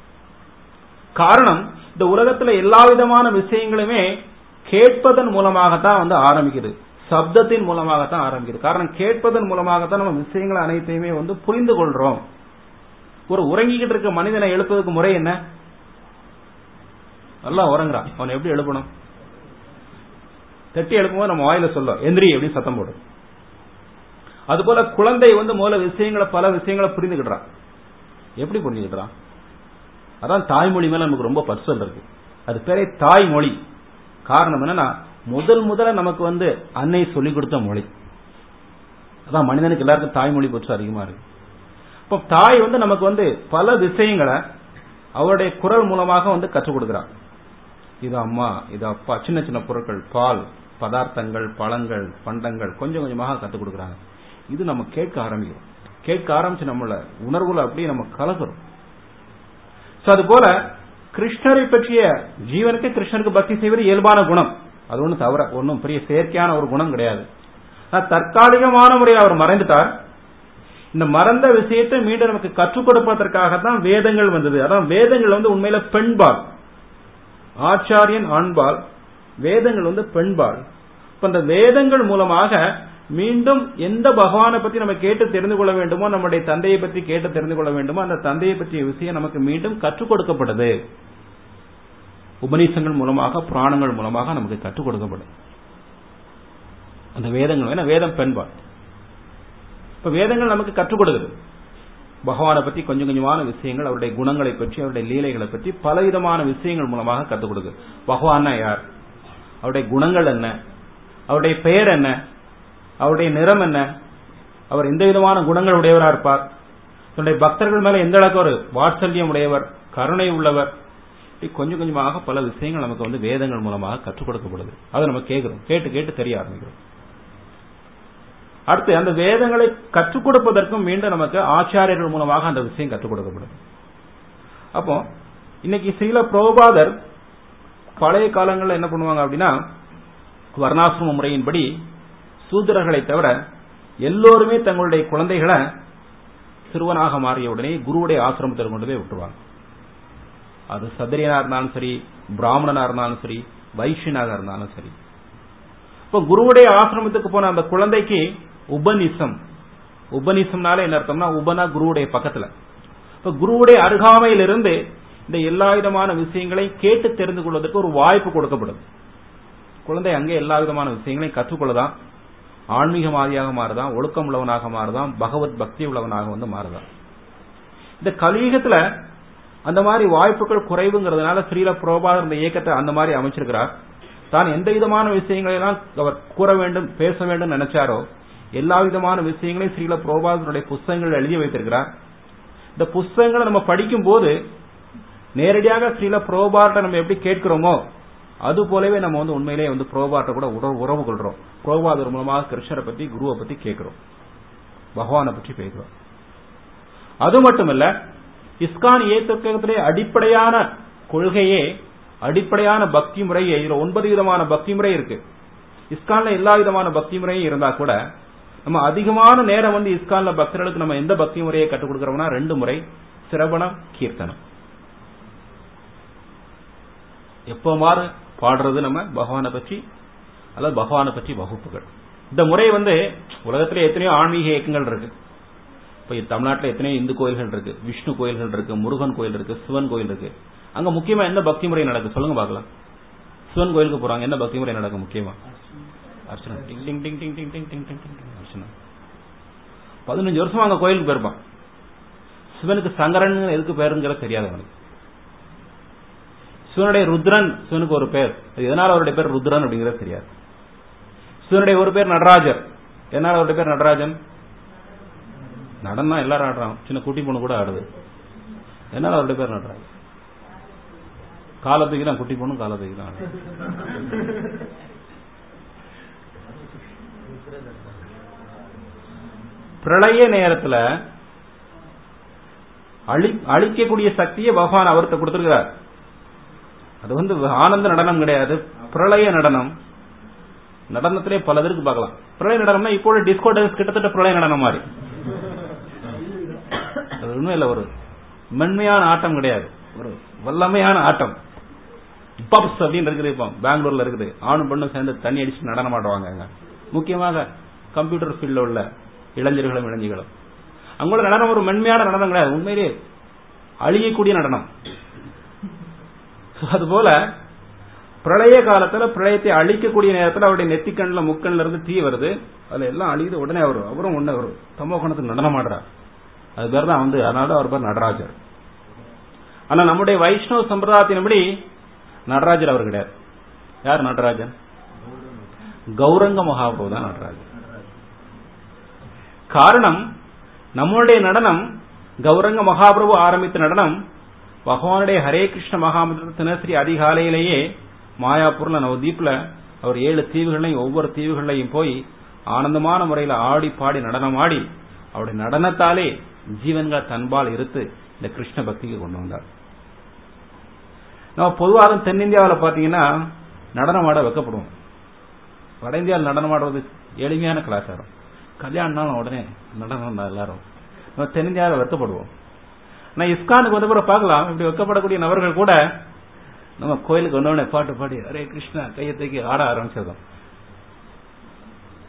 காரணம் இந்த உலகத்துல எல்லா விதமான விஷயங்களுமே கேட்பதன் மூலமாகத்தான் வந்து ஆரம்பிக்குது சப்தத்தின் மூலமாகத்தான் ஆரம்பிக்குது காரணம் கேட்பதன் மூலமாகத்தான் நம்ம விஷயங்களை அனைத்தையுமே வந்து புரிந்து கொள்றோம் ஒரு உறங்கிக்கிட்டு இருக்க மனிதனை எழுப்பதுக்கு முறை என்ன நல்லா உறங்குறான் அவனை எப்படி எழுப்பணும் தட்டி எழுப்பும்போது நம்ம வாயில சொல்லும் எந்திரி அப்படின்னு சத்தம் போடும் அதுபோல குழந்தை வந்து முதல்ல விஷயங்களை பல விஷயங்களை புரிந்துகிட்டுறான் எப்படி புரிஞ்சுக்கிட்டான் அதான் தாய்மொழி மேல நமக்கு ரொம்ப பர்சல் இருக்கு அது பேரே தாய்மொழி காரணம் என்னன்னா முதல் முதல்ல நமக்கு வந்து அன்னை சொல்லிக் கொடுத்த மொழி அதான் மனிதனுக்கு எல்லாருக்கும் தாய்மொழி பற்றி அதிகமா இருக்கு இப்போ தாய் வந்து நமக்கு வந்து பல விஷயங்களை அவருடைய குரல் மூலமாக வந்து கற்றுக் கொடுக்கிறான் இது அம்மா இது அப்பா சின்ன சின்ன பொருட்கள் பால் பதார்த்தங்கள் பழங்கள் பண்டங்கள் கொஞ்சம் கொஞ்சமாக கற்றுக் கொடுக்குறாங்க இது நம்ம கேட்க ஆரம்பிக்கிறோம் கேட்க ஆரம்பிச்சு நம்மள உணர்வுல அப்படியே நம்ம கலக்குறோம் சோ அது போல கிருஷ்ணரை பற்றிய ஜீவனுக்கு கிருஷ்ணருக்கு பக்தி செய்வது இயல்பான குணம் அது ஒன்றும் தவிர ஒன்றும் பெரிய செயற்கையான ஒரு குணம் கிடையாது தற்காலிகமான முறையில் அவர் மறைந்துட்டார் இந்த மறந்த விஷயத்தை மீண்டும் நமக்கு கற்றுக் கொடுப்பதற்காகத்தான் வேதங்கள் வந்தது அதான் வேதங்கள் வந்து உண்மையில பெண்பால் ஆச்சாரியன் ஆண்பால் வேதங்கள் வந்து பெண்பால் இப்ப இந்த வேதங்கள் மூலமாக மீண்டும் எந்த பகவானை பத்தி நம்ம கேட்டு தெரிந்து கொள்ள வேண்டுமோ நம்முடைய தந்தையை பற்றி கேட்டு தெரிந்து கொள்ள வேண்டுமோ அந்த தந்தையை பற்றிய விஷயம் நமக்கு மீண்டும் கற்றுக் கொடுக்கப்படுது உபநீசங்கள் மூலமாக புராணங்கள் மூலமாக நமக்கு கற்றுக் கொடுக்கப்படும் அந்த வேதங்கள் ஏன்னா வேதம் பெண்பாள் இப்ப வேதங்கள் நமக்கு கற்றுக் கொடுக்குது பகவானை பற்றி கொஞ்சம் கொஞ்சமான விஷயங்கள் அவருடைய குணங்களை பற்றி அவருடைய லீலைகளை பற்றி பலவிதமான விஷயங்கள் மூலமாக கற்றுக் கொடுக்குது பகவான்னா யார் அவருடைய குணங்கள் என்ன அவருடைய பெயர் என்ன அவருடைய நிறம் என்ன அவர் எந்த விதமான குணங்கள் உடையவரா இருப்பார் தன்னுடைய பக்தர்கள் மேல எந்த அளவுக்கு ஒரு வாத்சல்யம் உடையவர் கருணை உள்ளவர் இப்படி கொஞ்சம் கொஞ்சமாக பல விஷயங்கள் நமக்கு வந்து வேதங்கள் மூலமாக கற்றுக் கொடுக்கப்படுது அதை நம்ம கேட்கிறோம் கேட்டு கேட்டு தெரிய ஆரம்பிக்கிறோம் அடுத்து அந்த வேதங்களை கற்றுக் கொடுப்பதற்கும் மீண்டும் நமக்கு ஆச்சாரியர்கள் மூலமாக அந்த விஷயம் கற்றுக் கொடுக்கப்படும் அப்போ இன்னைக்கு ஸ்ரீல புரோபாதர் பழைய காலங்களில் என்ன பண்ணுவாங்க அப்படின்னா வர்ணாசிரம முறையின்படி சூத்திரர்களை தவிர எல்லோருமே தங்களுடைய குழந்தைகளை சிறுவனாக மாறிய உடனே குருவுடைய ஆசிரமத்தில் கொண்டு போய் விட்டுருவாங்க அது சத்திரியனா இருந்தாலும் சரி பிராமணனா இருந்தாலும் சரி வைஷ்யனாக இருந்தாலும் சரி இப்போ குருவுடைய ஆசிரமத்துக்கு போன அந்த குழந்தைக்கு உபநிசம் உபநிசம்னால என்ன அர்த்தம்னா உபனா குருவுடைய பக்கத்துல இப்ப குருவுடைய அருகாமையிலிருந்து இந்த எல்லா விதமான விஷயங்களையும் கேட்டு தெரிந்து கொள்வதற்கு ஒரு வாய்ப்பு கொடுக்கப்படும் குழந்தை அங்கே எல்லா விதமான விஷயங்களையும் கற்றுக்கொள்ளதான் ஆன்மீகவாதியாக மாறுதான் ஒழுக்கம் உள்ளவனாக மாறுதான் பகவத் பக்தி உள்ளவனாக வந்து மாறுதான் இந்த கலியுகத்துல அந்த மாதிரி வாய்ப்புகள் குறைவுங்கிறதுனால ஸ்ரீல புரோபாதர் இந்த இயக்கத்தை அந்த மாதிரி அமைச்சிருக்கிறார் தான் எந்த விதமான விஷயங்களை எல்லாம் அவர் கூற வேண்டும் பேச வேண்டும் நினைச்சாரோ எல்லா விதமான விஷயங்களையும் ஸ்ரீல புரோபாதனுடைய புஸ்தகங்கள் எழுதி வைத்திருக்கிறார் இந்த புஸ்தகங்களை நம்ம படிக்கும் போது நேரடியாக ஸ்ரீல புரோபாட்ட நம்ம எப்படி கேட்கிறோமோ அது போலவே நம்ம வந்து உண்மையிலேயே வந்து புரோபாட்ட கூட உறவு உறவு கொள்றோம் புரோபாதர் மூலமாக கிருஷ்ணரை பத்தி குருவை பத்தி கேட்கிறோம் பகவானை பற்றி பேசுறோம் அது மட்டுமல்ல இஸ்கான் இயக்கத்திலே அடிப்படையான கொள்கையே அடிப்படையான பக்தி முறையே இதுல ஒன்பது விதமான பக்தி முறை இருக்கு இஸ்கான்ல எல்லா விதமான பக்தி முறையும் இருந்தா கூட நம்ம அதிகமான நேரம் வந்து இஸ்கான்ல பக்தர்களுக்கு நம்ம எந்த பக்தி முறையை கற்றுக் கொடுக்கறோம்னா ரெண்டு முறை சிரவணம் கீர்த்தனம் எப்போ மாறு பாடுறது நம்ம பகவானை பற்றி அல்லது பகவானை பற்றி வகுப்புகள் இந்த முறை வந்து உலகத்திலே எத்தனையோ ஆன்மீக இயக்கங்கள் இருக்கு இப்ப தமிழ்நாட்டில் எத்தனையோ இந்து கோயில்கள் இருக்கு விஷ்ணு கோயில்கள் இருக்கு முருகன் கோயில் இருக்கு சிவன் கோயில் இருக்கு அங்க முக்கியமா என்ன பக்தி முறை நடக்குது சொல்லுங்க பார்க்கலாம் சிவன் கோயிலுக்கு போறாங்க என்ன பக்தி முறை நடக்கும் முக்கியமா அர்ச்சனை டிங் டிங் டிங் டிங் டிங் டிங் டிங் டிங் டிங் டிங் அர்ச்சனை பதினஞ்சு வருஷமா அங்க கோயிலுக்கு போயிருப்பான் சிவனுக்கு சங்கரன் எதுக்கு பேருங்கிற தெரியாது அவனுக்கு சிவனுடைய ருத்ரன் சிவனுக்கு ஒரு பேர் அது எதனால அவருடைய பேர் ருத்ரன் அப்படிங்கிறது தெரியாது சிவனுடைய ஒரு பேர் நடராஜர் எதனால அவருடைய பேர் நடராஜன் நடனம் எல்லாரும் ஆடுறான் சின்ன குட்டி பொண்ணு கூட ஆடுது என்னால அவருடைய பேர் நடராஜன் காலத்துக்கு தான் குட்டி பொண்ணும் காலத்துக்கு தான் பிரளய நேரத்துல அழி அழிக்கக்கூடிய சக்தியை பகவான் அவர்கிட்ட கொடுத்திருக்கிறார் அது வந்து ஆனந்த நடனம் கிடையாது பிரளய நடனம் நடனத்திலே பல இதற்கு பார்க்கலாம் பிரளய நடனம்னா இப்போ டிஸ்கோ டான்ஸ் கிட்டத்தட்ட பிரளய நடனம் மாதிரி அது உண்மையில ஒரு மென்மையான ஆட்டம் கிடையாது ஒரு வல்லமையான ஆட்டம் பப்ஸ் அப்படின்னு இருக்குது இப்போ பெங்களூர்ல இருக்குது ஆணும் பெண்ணும் சேர்ந்து தண்ணி அடிச்சு நடனம் ஆடுவாங்க அங்க முக்கியமாக கம்ப்யூட்டர் ஃபீல்ட்ல உள்ள இளைஞர்களும் இளைஞர்களும் அங்குள்ள நடனம் ஒரு மென்மையான நடனம் கிடையாது உண்மையிலே அழியக்கூடிய நடனம் அதுபோல பிரளய காலத்துல பிரளயத்தை அழிக்கக்கூடிய நேரத்தில் அவருடைய நெத்திக்கண்ணில் முக்கண்ல இருந்து தீ வருது அதுல எல்லாம் அழியுது உடனே அவர் அவரும் ஒண்ணு அவர் தமோகணத்துக்கு நடனம் ஆடுறார் அது பேர் தான் வந்து அதனால அவர் பேர் நடராஜர் ஆனா நம்முடைய வைஷ்ணவ சம்பிரதாயத்தின்படி நடராஜர் அவர் கிடையாது யார் நடராஜன் கௌரங்க மகாபிரபு தான் நடராஜன் காரணம் நம்மளுடைய நடனம் கௌரங்க மகாபிரபு ஆரம்பித்த நடனம் பகவானுடைய ஹரே கிருஷ்ண மகாமந்திர தினசரி அதிகாலையிலேயே மாயாப்பூர்ல நவதீப்ல அவர் ஏழு தீவுகளையும் ஒவ்வொரு தீவுகளையும் போய் ஆனந்தமான முறையில் ஆடி பாடி நடனம் ஆடி அவருடைய நடனத்தாலே ஜீவன்கள் தன்பால் இருத்து இந்த கிருஷ்ண பக்திக்கு கொண்டு வந்தார் நம்ம பொதுவாக தென்னிந்தியாவில் பார்த்தீங்கன்னா நடனம் ஆட வைக்கப்படுவோம் வட இந்தியாவில் நடனம் ஆடுவது எளிமையான கலாச்சாரம் கல்யாணம் உடனே நடனம் எல்லாரும் நம்ம தென்னிந்தியாவில் வெக்கப்படுவோம் நான் இஸ்கானுக்கு வந்த பிறகு பார்க்கலாம் இப்படி வைக்கப்படக்கூடிய நபர்கள் கூட நம்ம கோயிலுக்கு வந்தோடனே பாட்டு பாடி அரே கிருஷ்ணா கையை தூக்கி ஆட ஆரம்பிச்சதும்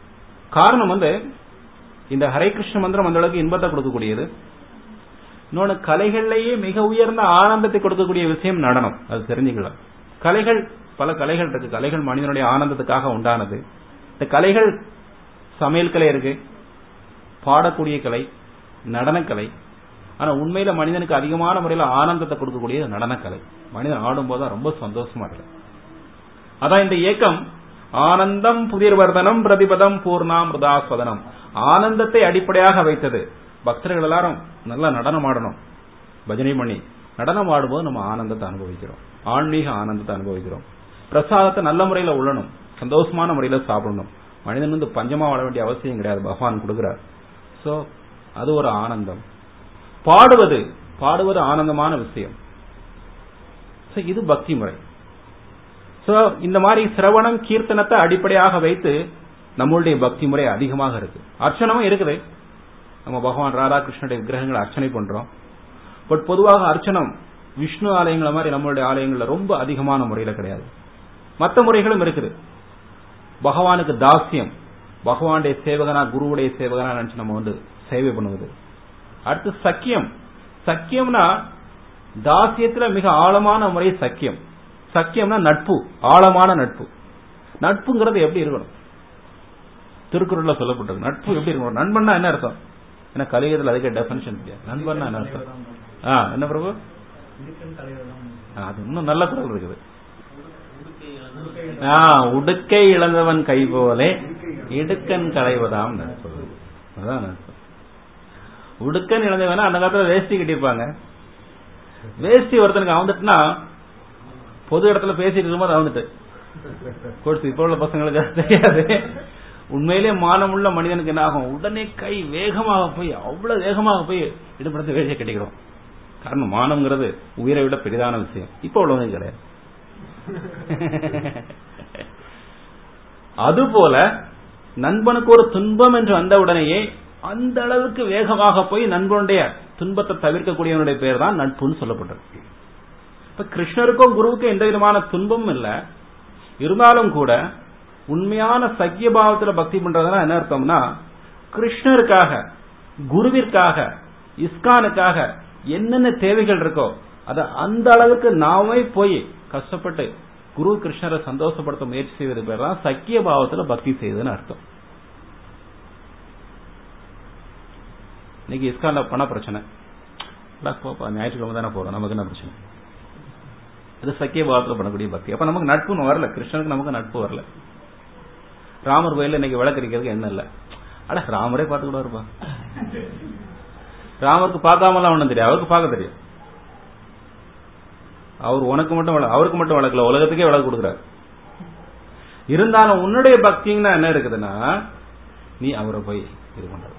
காரணம் வந்து இந்த ஹரே கிருஷ்ண மந்திரம் அந்த அளவுக்கு இன்பத்தை கொடுக்கக்கூடியது இன்னொன்னு கலைகள்லயே மிக உயர்ந்த ஆனந்தத்தை கொடுக்கக்கூடிய விஷயம் நடனம் அது தெரிஞ்சுக்கலாம் கலைகள் பல கலைகள் இருக்கு கலைகள் மனிதனுடைய ஆனந்தத்துக்காக உண்டானது இந்த கலைகள் சமையல் கலை இருக்கு பாடக்கூடிய கலை நடனக்கலை ஆனா உண்மையில மனிதனுக்கு அதிகமான முறையில் ஆனந்தத்தை கொடுக்கக்கூடியது நடனக்கலை மனிதன் ஆடும்போது தான் ரொம்ப சந்தோஷமா இருக்கு அதான் இந்த இயக்கம் ஆனந்தம் புதிர்வர்தனம் பிரதிபதம் பூர்ணாம் மிருதாஸ்வதனம் ஆனந்தத்தை அடிப்படையாக வைத்தது பக்தர்கள் எல்லாரும் நல்லா நடனம் ஆடணும் பஜனை பண்ணி நடனம் ஆடும்போது நம்ம ஆனந்தத்தை அனுபவிக்கிறோம் ஆன்மீக ஆனந்தத்தை அனுபவிக்கிறோம் பிரசாதத்தை நல்ல முறையில உள்ளணும் சந்தோஷமான முறையில சாப்பிடணும் மனிதன் வந்து பஞ்சமா வாழ வேண்டிய அவசியம் கிடையாது பகவான் கொடுக்கிறார் சோ அது ஒரு ஆனந்தம் பாடுவது பாடுவது ஆனந்தமான விஷயம் சோ இது பக்தி முறை சோ இந்த மாதிரி சிரவணம் கீர்த்தனத்தை அடிப்படையாக வைத்து நம்மளுடைய பக்தி முறை அதிகமாக இருக்கு அர்ச்சனமும் இருக்குது நம்ம பகவான் ராதாகிருஷ்ணனுடைய விக்கிரகங்களை அர்ச்சனை பண்றோம் பட் பொதுவாக அர்ச்சனம் விஷ்ணு ஆலயங்களை மாதிரி நம்மளுடைய ஆலயங்கள்ல ரொம்ப அதிகமான முறையில கிடையாது மற்ற முறைகளும் இருக்குது பகவானுக்கு தாசியம் பகவானுடைய சேவகனா குருவுடைய சேவகனா நினைச்சு நம்ம வந்து சேவை பண்ணுவது அடுத்து சக்கியம் சக்கியம்னா தாசியத்துல மிக ஆழமான முறை சக்கியம் சக்கியம்னா நட்பு ஆழமான நட்பு நட்புங்கிறது எப்படி இருக்கணும் திருக்குறள்ல சொல்லப்பட்டிருக்கு நட்பு எப்படி இருக்கணும் நண்பன்னா என்ன அர்த்தம் ஏன்னா கலியுகத்தில் அதுக்கே டெபினிஷன் தெரியாது நண்பன்னா என்ன அர்த்தம் ஆ என்ன பிரபு அது இன்னும் நல்ல குரல் இருக்குது ஆ உடுக்கை இழந்தவன் கை போலே இடுக்கன் களைவதாம் நட்பு அதான் நட்பு உடுக்கன் இழந்தவன அந்த காலத்துல வேஷ்டி கட்டியிருப்பாங்க வேஷ்டி ஒருத்தனுக்கு அவந்துட்டுனா பொது இடத்துல பேசிட்டு இருக்கும்போது அவந்துட்டு கோர்ஸ் இப்போ உள்ள பசங்களுக்கு தெரியாது உண்மையிலே மானமுள்ள மனிதனுக்கு என்ன ஆகும் உடனே கை வேகமாக போய் அவ்வளவு வேகமாக போய் இடுபடுத்த வேலையை கட்டிக்கிறோம் காரணம் மானம்ங்கிறது உயிரை விட பெரிதான விஷயம் இப்ப உள்ளவங்க கிடையாது அதுபோல நண்பனுக்கு ஒரு துன்பம் என்று வந்த உடனேயே அந்த அளவுக்கு வேகமாக போய் நண்பனுடைய துன்பத்தை தவிர்க்கக்கூடியவனுடைய பேர் தான் நட்புன்னு சொல்லப்பட்டிருக்கு இப்ப கிருஷ்ணருக்கும் குருவுக்கும் எந்த விதமான துன்பமும் இல்ல இருந்தாலும் கூட உண்மையான சக்கிய பாவத்துல பக்தி பண்றதுனா என்ன அர்த்தம்னா கிருஷ்ணருக்காக குருவிற்காக இஸ்கானுக்காக என்னென்ன தேவைகள் இருக்கோ அத அந்த அளவுக்கு நாமே போய் கஷ்டப்பட்டு குரு கிருஷ்ணரை சந்தோஷப்படுத்த முயற்சி செய்வது பேர் தான் சக்கிய பாவத்துல பக்தி செய்வதுன்னு அர்த்தம் இன்னைக்கு இஸ்கான்ல பண பிரச்சனை ஞாயிற்றுக்கிழமை தானே போறோம் நமக்கு என்ன பிரச்சனை இது சக்கிய பாவத்துல பண்ணக்கூடிய பக்தி அப்ப நமக்கு நட்புன்னு வரல கிருஷ்ணனுக்கு நமக்கு நட்பு வரல ராமர் கோயில இன்னைக்கு விளக்கரிக்கிறதுக்கு என்ன இல்ல அட ராமரே பார்த்துக்கூட இருப்பா ராமருக்கு பார்க்காமலாம் ஒண்ணும் தெரியும் அவருக்கு பார்க்க தெரியும் அவர் உனக்கு மட்டும் அவருக்கு மட்டும் வழக்கல உலகத்துக்கே விளக்கு கொடுக்குறாரு இருந்தாலும் உன்னுடைய பக்திங்கன்னா என்ன இருக்குதுன்னா நீ அவரை போய் இது பண்றது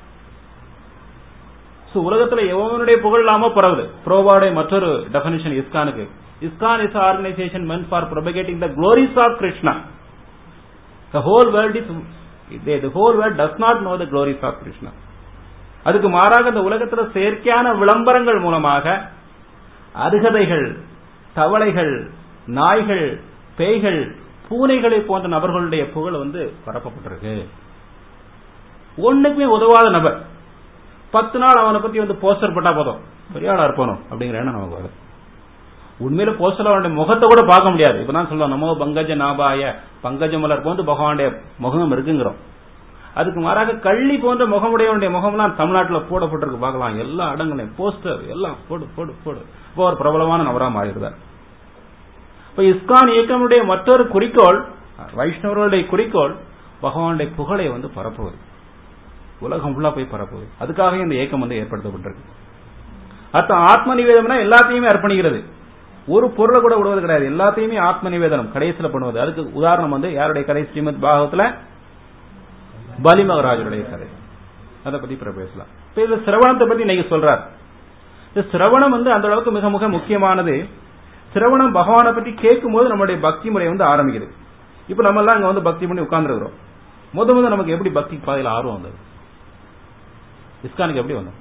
உலகத்துல எவனுடைய புகழ் இல்லாம பரவுது புரோபாடைய மற்றொரு டெபனிஷன் இஸ்கானுக்கு ISKCON is organisation meant for propagating the glories of Krishna the whole world is the whole world does not know the glories of Krishna அதுக்கு மாறாக இந்த உலகத்துல செயற்கையான விளம்பரங்கள் மூலமாக அருகதைகள் தவளைகள் நாய்கள் பேய்கள் பூனைகளை போன்ற நபர்களுடைய புகழ் வந்து பரப்பப்பட்டிருக்கு ஒண்ணுக்குமே உதவாத நபர் பத்து நாள் அவனை பத்தி வந்து போஸ்டர் போட்டா போதும் பெரிய ஆளா இருப்பானோ அப்படிங்கிற எண்ணம் நமக்கு வரும் உண்மையில போஸ்டர் அவனுடைய முகத்தை கூட பார்க்க முடியாது இப்பதான் சொல்லுவோம் நமோ பங்கஜ நாபாய பங்கஜ மலர் போன்று பகவானுடைய முகம் இருக்குங்கிறோம் அதுக்கு மாறாக கள்ளி போன்ற முகமுடையவனுடைய முகம்லாம் தமிழ்நாட்டில் போடப்பட்டிருக்கு பார்க்கலாம் எல்லா இடங்களையும் போஸ்டர் எல்லாம் போடு போடு போடு இப்போ ஒரு பிரபலமான நபரா மாறிடுறார் இப்ப இஸ்கான் இயக்கமுடைய மற்றொரு குறிக்கோள் வைஷ்ணவர்களுடைய குறிக்கோள் பகவானுடைய புகழை வந்து பரப்புவது உலகம் ஃபுல்லா போய் பரப்புவது அதுக்காக இந்த இயக்கம் வந்து ஏற்படுத்தப்பட்டிருக்கு அர்த்தம் ஆத்ம நிவேதம்னா எல்லாத்தையுமே அர்ப்பணிக்கிறது ஒரு பொருளை கூட விடுவது கிடையாது எல்லாத்தையுமே ஆத்ம நிவேதனம் கடைசியில பண்ணுவது அதுக்கு உதாரணம் வந்து யாருடைய கதை ஸ்ரீமத் பாகவத்துல பலி மகராஜருடைய கதை அதை பத்தி பிற பேசலாம் இப்ப இது சிரவணத்தை பத்தி இன்னைக்கு சொல்றார் இந்த சிரவணம் வந்து அந்த அளவுக்கு மிக மிக முக்கியமானது சிரவணம் பகவானை பத்தி கேட்கும் போது நம்மளுடைய பக்தி முறை வந்து ஆரம்பிக்குது இப்ப நம்ம எல்லாம் இங்க வந்து பக்தி பண்ணி உட்கார்ந்துருக்கிறோம் முத முத நமக்கு எப்படி பக்தி பாதையில் ஆர்வம் வந்தது இஸ்கானுக்கு எப்படி வந்தோம்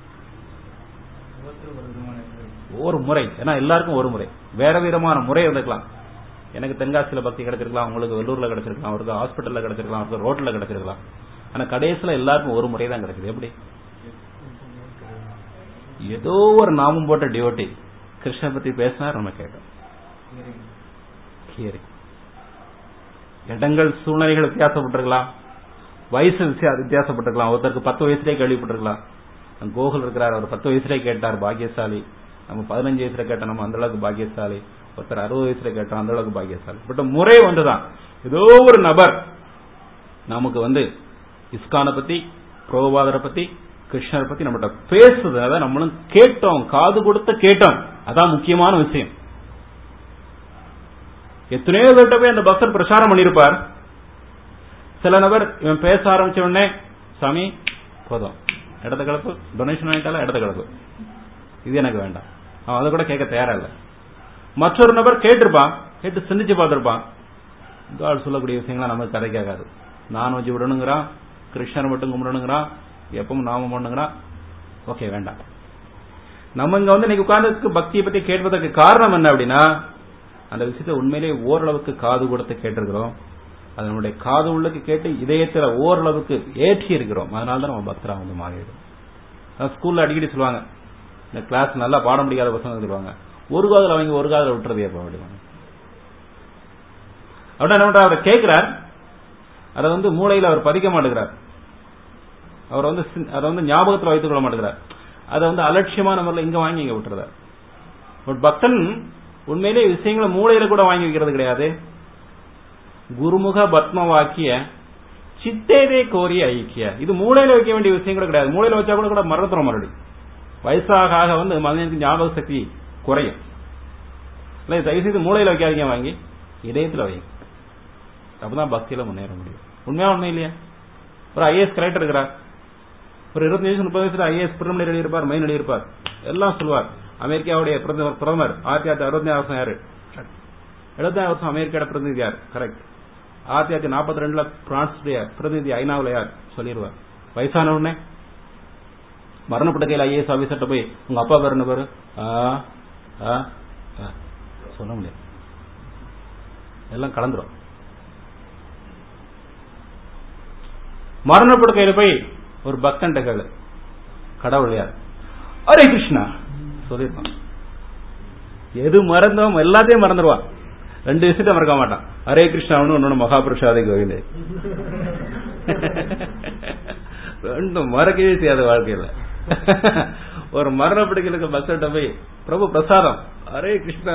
ஒரு முறை ஏன்னா எல்லாருக்கும் ஒரு முறை வேற விதமான முறை இருந்துக்கலாம் எனக்கு தென்காசியில பக்தி கிடைச்சிருக்கலாம் உங்களுக்கு வெள்ளூர்ல கிடைச்சிருக்கலாம் அவருக்கு ஹாஸ்பிட்டல்ல கிடைச்சிருக்கலாம் அவருக்கு ரோட்ல கிடைச்சிருக்கலாம் ஆனா கடைசியில எல்லாருக்கும் ஒரு முறை தான் கிடைக்குது எப்படி ஏதோ ஒரு நாமம் போட்ட டியோட்டி கிருஷ்ண பத்தி பேசினா நம்ம கேட்டோம் ஹியரிங் இடங்கள் சூழ்நிலைகள் வித்தியாசப்பட்டிருக்கலாம் வயசு வித்தியா- வித்தியாசப்பட்டிருக்கலாம் ஒருத்தருக்கு பத்து வயசுலேயே கேள்விப்பட்டிருக்கலாம் கோகுல் இருக்கிறார் அவர் பத்து வயசுலேயே கேட்டார் பாக்கியசாலி நம்ம பதினஞ்சு வயசுல கேட்டோம் நம்ம அந்த அளவுக்கு பாக்கியசாலி ஒருத்தர் அறுபது வயசுல கேட்டோம் அந்த அளவுக்கு பாக்கியசாலி பட் முறை ஒன்றுதான் ஏதோ ஒரு நபர் நமக்கு வந்து இஸ்கானை பத்தி புரோபாதரை பத்தி கிருஷ்ணரை பத்தி நம்மகிட்ட பேசுது அதான் நம்மளும் கேட்டோம் காது கொடுத்து கேட்டோம் அதான் முக்கியமான விஷயம் எத்தனையோ பேர்கிட்ட போய் அந்த பக்தர் பிரச்சாரம் பண்ணியிருப்பார் சில நபர் இவன் பேச ஆரம்பிச்ச உடனே சாமி போதும் இடத்த கலப்பு டொனேஷன் வாங்கிட்டாலும் இடத்த கலப்பு இது எனக்கு வேண்டாம் அவன் அதை கூட கேட்க தயாரா இல்லை மற்றொரு நபர் கேட்டிருப்பான் கேட்டு சிந்திச்சு பார்த்திருப்பான் இந்த ஆள் சொல்லக்கூடிய விஷயங்கள்லாம் நமக்கு கதை கேட்காது நான் வச்சு விடணுங்கிறான் கிருஷ்ணர் மட்டும் கும்பிடணுங்கிறான் எப்பவும் நாமம் பண்ணுங்கிறான் ஓகே வேண்டாம் நம்ம இங்க வந்து இன்னைக்கு உட்கார்ந்து பக்தியை பத்தி கேட்பதற்கு காரணம் என்ன அப்படின்னா அந்த விஷயத்தை உண்மையிலேயே ஓரளவுக்கு காது கொடுத்து கேட்டிருக்கிறோம் அது நம்முடைய காது உள்ளுக்கு கேட்டு இதயத்துல ஓரளவுக்கு ஏற்றி இருக்கிறோம் அதனால தான் நம்ம பக்தரா வந்து மாறிடும் ஸ்கூல்ல அடிக்கடி சொல்லுவாங்க இந்த கிளாஸ் நல்லா பாடம் முடியாத பசங்க சொல்லுவாங்க ஒரு காதுல அவங்க ஒரு காதுல விட்டுறது எப்போ அப்படிவாங்க அப்படின்னா என்ன பண்றார் அவர் கேட்கிறார் அதை வந்து மூளையில அவர் பதிக்க மாட்டேங்கிறார் அவர் வந்து சிந்- அதை வந்து ஞாபகத்தில் வைத்துக் கொள்ள மாட்டேங்கிறார் அதை வந்து அலட்சியமான முறையில் இங்க வாங்கி இங்க விட்டுறார் ஒரு பக்தன் உண்மையிலே விஷயங்களை மூளையில கூட வாங்கி வைக்கிறது கிடையாது குருமுக பத்ம வாக்கிய சித்தேதே கோரிய ஐக்கிய இது மூளையில வைக்க வேண்டிய விஷயம் கூட கிடையாது மூளையில வச்சா கூட கூட மறந்துடும் மறுபடி வயசாக ஆக வந்து மனிதனுக்கு ஞாபக சக்தி குறையும் இல்லை தயவு செய்து மூளையில வைக்காதீங்க வாங்கி இதயத்துல வைங்க அப்பதான் பக்தியில முன்னேற முடியும் உண்மையா உண்மை இல்லையா ஒரு ஐஏஎஸ் கலெக்டர் இருக்கிறார் ஒரு இருபத்தி வயசு முப்பது வயசுல ஐஏஎஸ் பிரிமினரி எழுதியிருப்பார் மெயின் எழுதியிருப்பார் எல்லாம் சொல்லுவார் அமெரிக்காவுடைய பிரதமர் பிரதமர் ஆயிரத்தி தொள்ளாயிரத்தி அறுபத்தி வருஷம் யாரு எழுபத்தி வருஷம் அமெரிக்காவோட பிரதிநிதி யார் கரெக்ட் ஆயிரத்தி தொள்ளாயிரத்தி நாற்பத்தி ரெண்டுல பிரான்ஸுடைய பிரதிநிதி ஐநாவில் யார் சொல்லிடுவார் வயசான உடனே மரணப்பட்ட கையில் ஐஏஎஸ் ஆபீசர்ட்ட போய் உங்க அப்பா பேர் என்ன பேரு ஆ, ஆ, ஆ. சொல்ல முடியாது எல்லாம் கலந்துரும் மரணப்பட்ட கையில போய் ஒரு பக்தன்ட்ட கேளு கடவுள் யார் ஹரே கிருஷ்ணா சொல்லிருப்பான் எது மறந்தோம் எல்லாத்தையும் மறந்துடுவான் ரெண்டு விஷயத்த மறக்க மாட்டான் ஹரே கிருஷ்ணாவனு ஒன்னு மகாபுருஷாதி கோவிந்தே ரெண்டும் மறக்கவே செய்யாத வாழ்க்கையில ஒரு மரணப்படுக்கையில பக்தர்கிட்ட போய் பிரபு பிரசாதம் ஹரே கிருஷ்ணா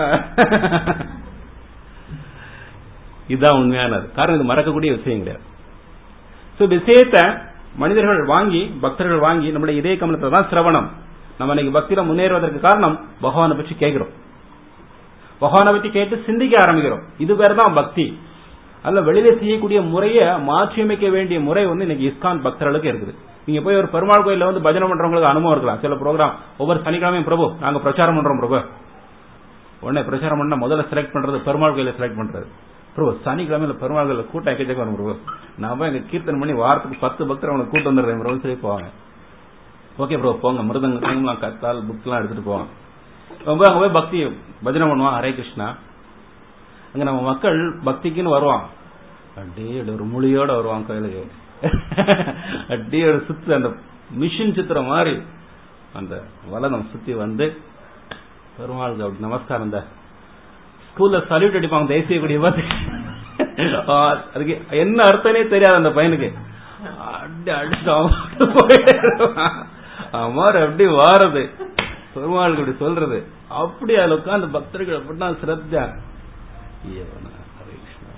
இதுதான் உண்மையானது காரணம் இது மறக்கக்கூடிய விஷயம் கிடையாது சோ விஷயத்தை மனிதர்கள் வாங்கி பக்தர்கள் வாங்கி நம்முடைய இதய கமலத்தை தான் சிரவணம் நம்ம இன்னைக்கு பக்தியில முன்னேறுவதற்கு காரணம் பகவானை பற்றி கேட்கிறோம் பகவானை பற்றி கேட்டு சிந்திக்க ஆரம்பிக்கிறோம் இது பேர் தான் பக்தி அல்ல வெளியில செய்யக்கூடிய முறையை மாற்றியமைக்க வேண்டிய முறை வந்து இன்னைக்கு இஸ்கான் பக்தர்களுக்கு இருக்குது நீங்க போய் ஒரு பெருமாள் கோயில்ல வந்து பஜனை பண்றவங்களுக்கு அனுபவம் இருக்கலாம் சில ப்ரோக்ராம் ஒவ்வொரு சனிக்கிழமையும் பிரபு நாங்க பிரச்சாரம் பண்றோம் பிரபு உடனே பிரச்சாரம் பண்ணா முதல்ல செலக்ட் பண்றது பெருமாள் கோயில செலக்ட் பண்றது ப்ரோ சனிக்கிழமையில பெருமாள் கோயில கூட்டம் எக்கச்சக்க வரும் ப்ரோ நான் போய் எங்க கீர்த்தனை பண்ணி வாரத்துக்கு பத்து பக்தர் அவனை கூட்டு வந்துடுறேன் ப்ரோ சரி போவாங்க ஓகே ப்ரோ போங்க மிருதங்கலாம் கத்தால் புக்லாம் எடுத்துட்டு போவாங்க அவன் போய் அங்க போய் பக்தி பஜனை பண்ணுவான் ஹரே கிருஷ்ணா அங்க நம்ம மக்கள் பக்திக்குன்னு வருவான் அப்படியே அப்படி ஒரு மொழியோட வருவான் கோயிலுக்கு அப்படியே ஒரு சுத்து அந்த மிஷின் சுத்துற மாதிரி அந்த வலனம் சுத்தி வந்து பெருமாளுக்கு அப்படி நமஸ்காரம் இந்த ஸ்கூல்ல சல்யூட் அடிப்பாங்க தேசிய கொடியை பார்த்து ஆ, அதுக்கு என்ன அர்த்தமே தெரியாது அந்த பையனுக்கு அப்படி அடிச்சு அவன் போயிட்டே இருப்பான். அமர் அப்படி வாரது பெருமாளுக்கு அப்படி சொல்றது அப்படி அதுல உட்கார்ந்து பக்தர்கள் அப்படின்னா சிரத்தா ஏவனா, ஹரே கிருஷ்ணா.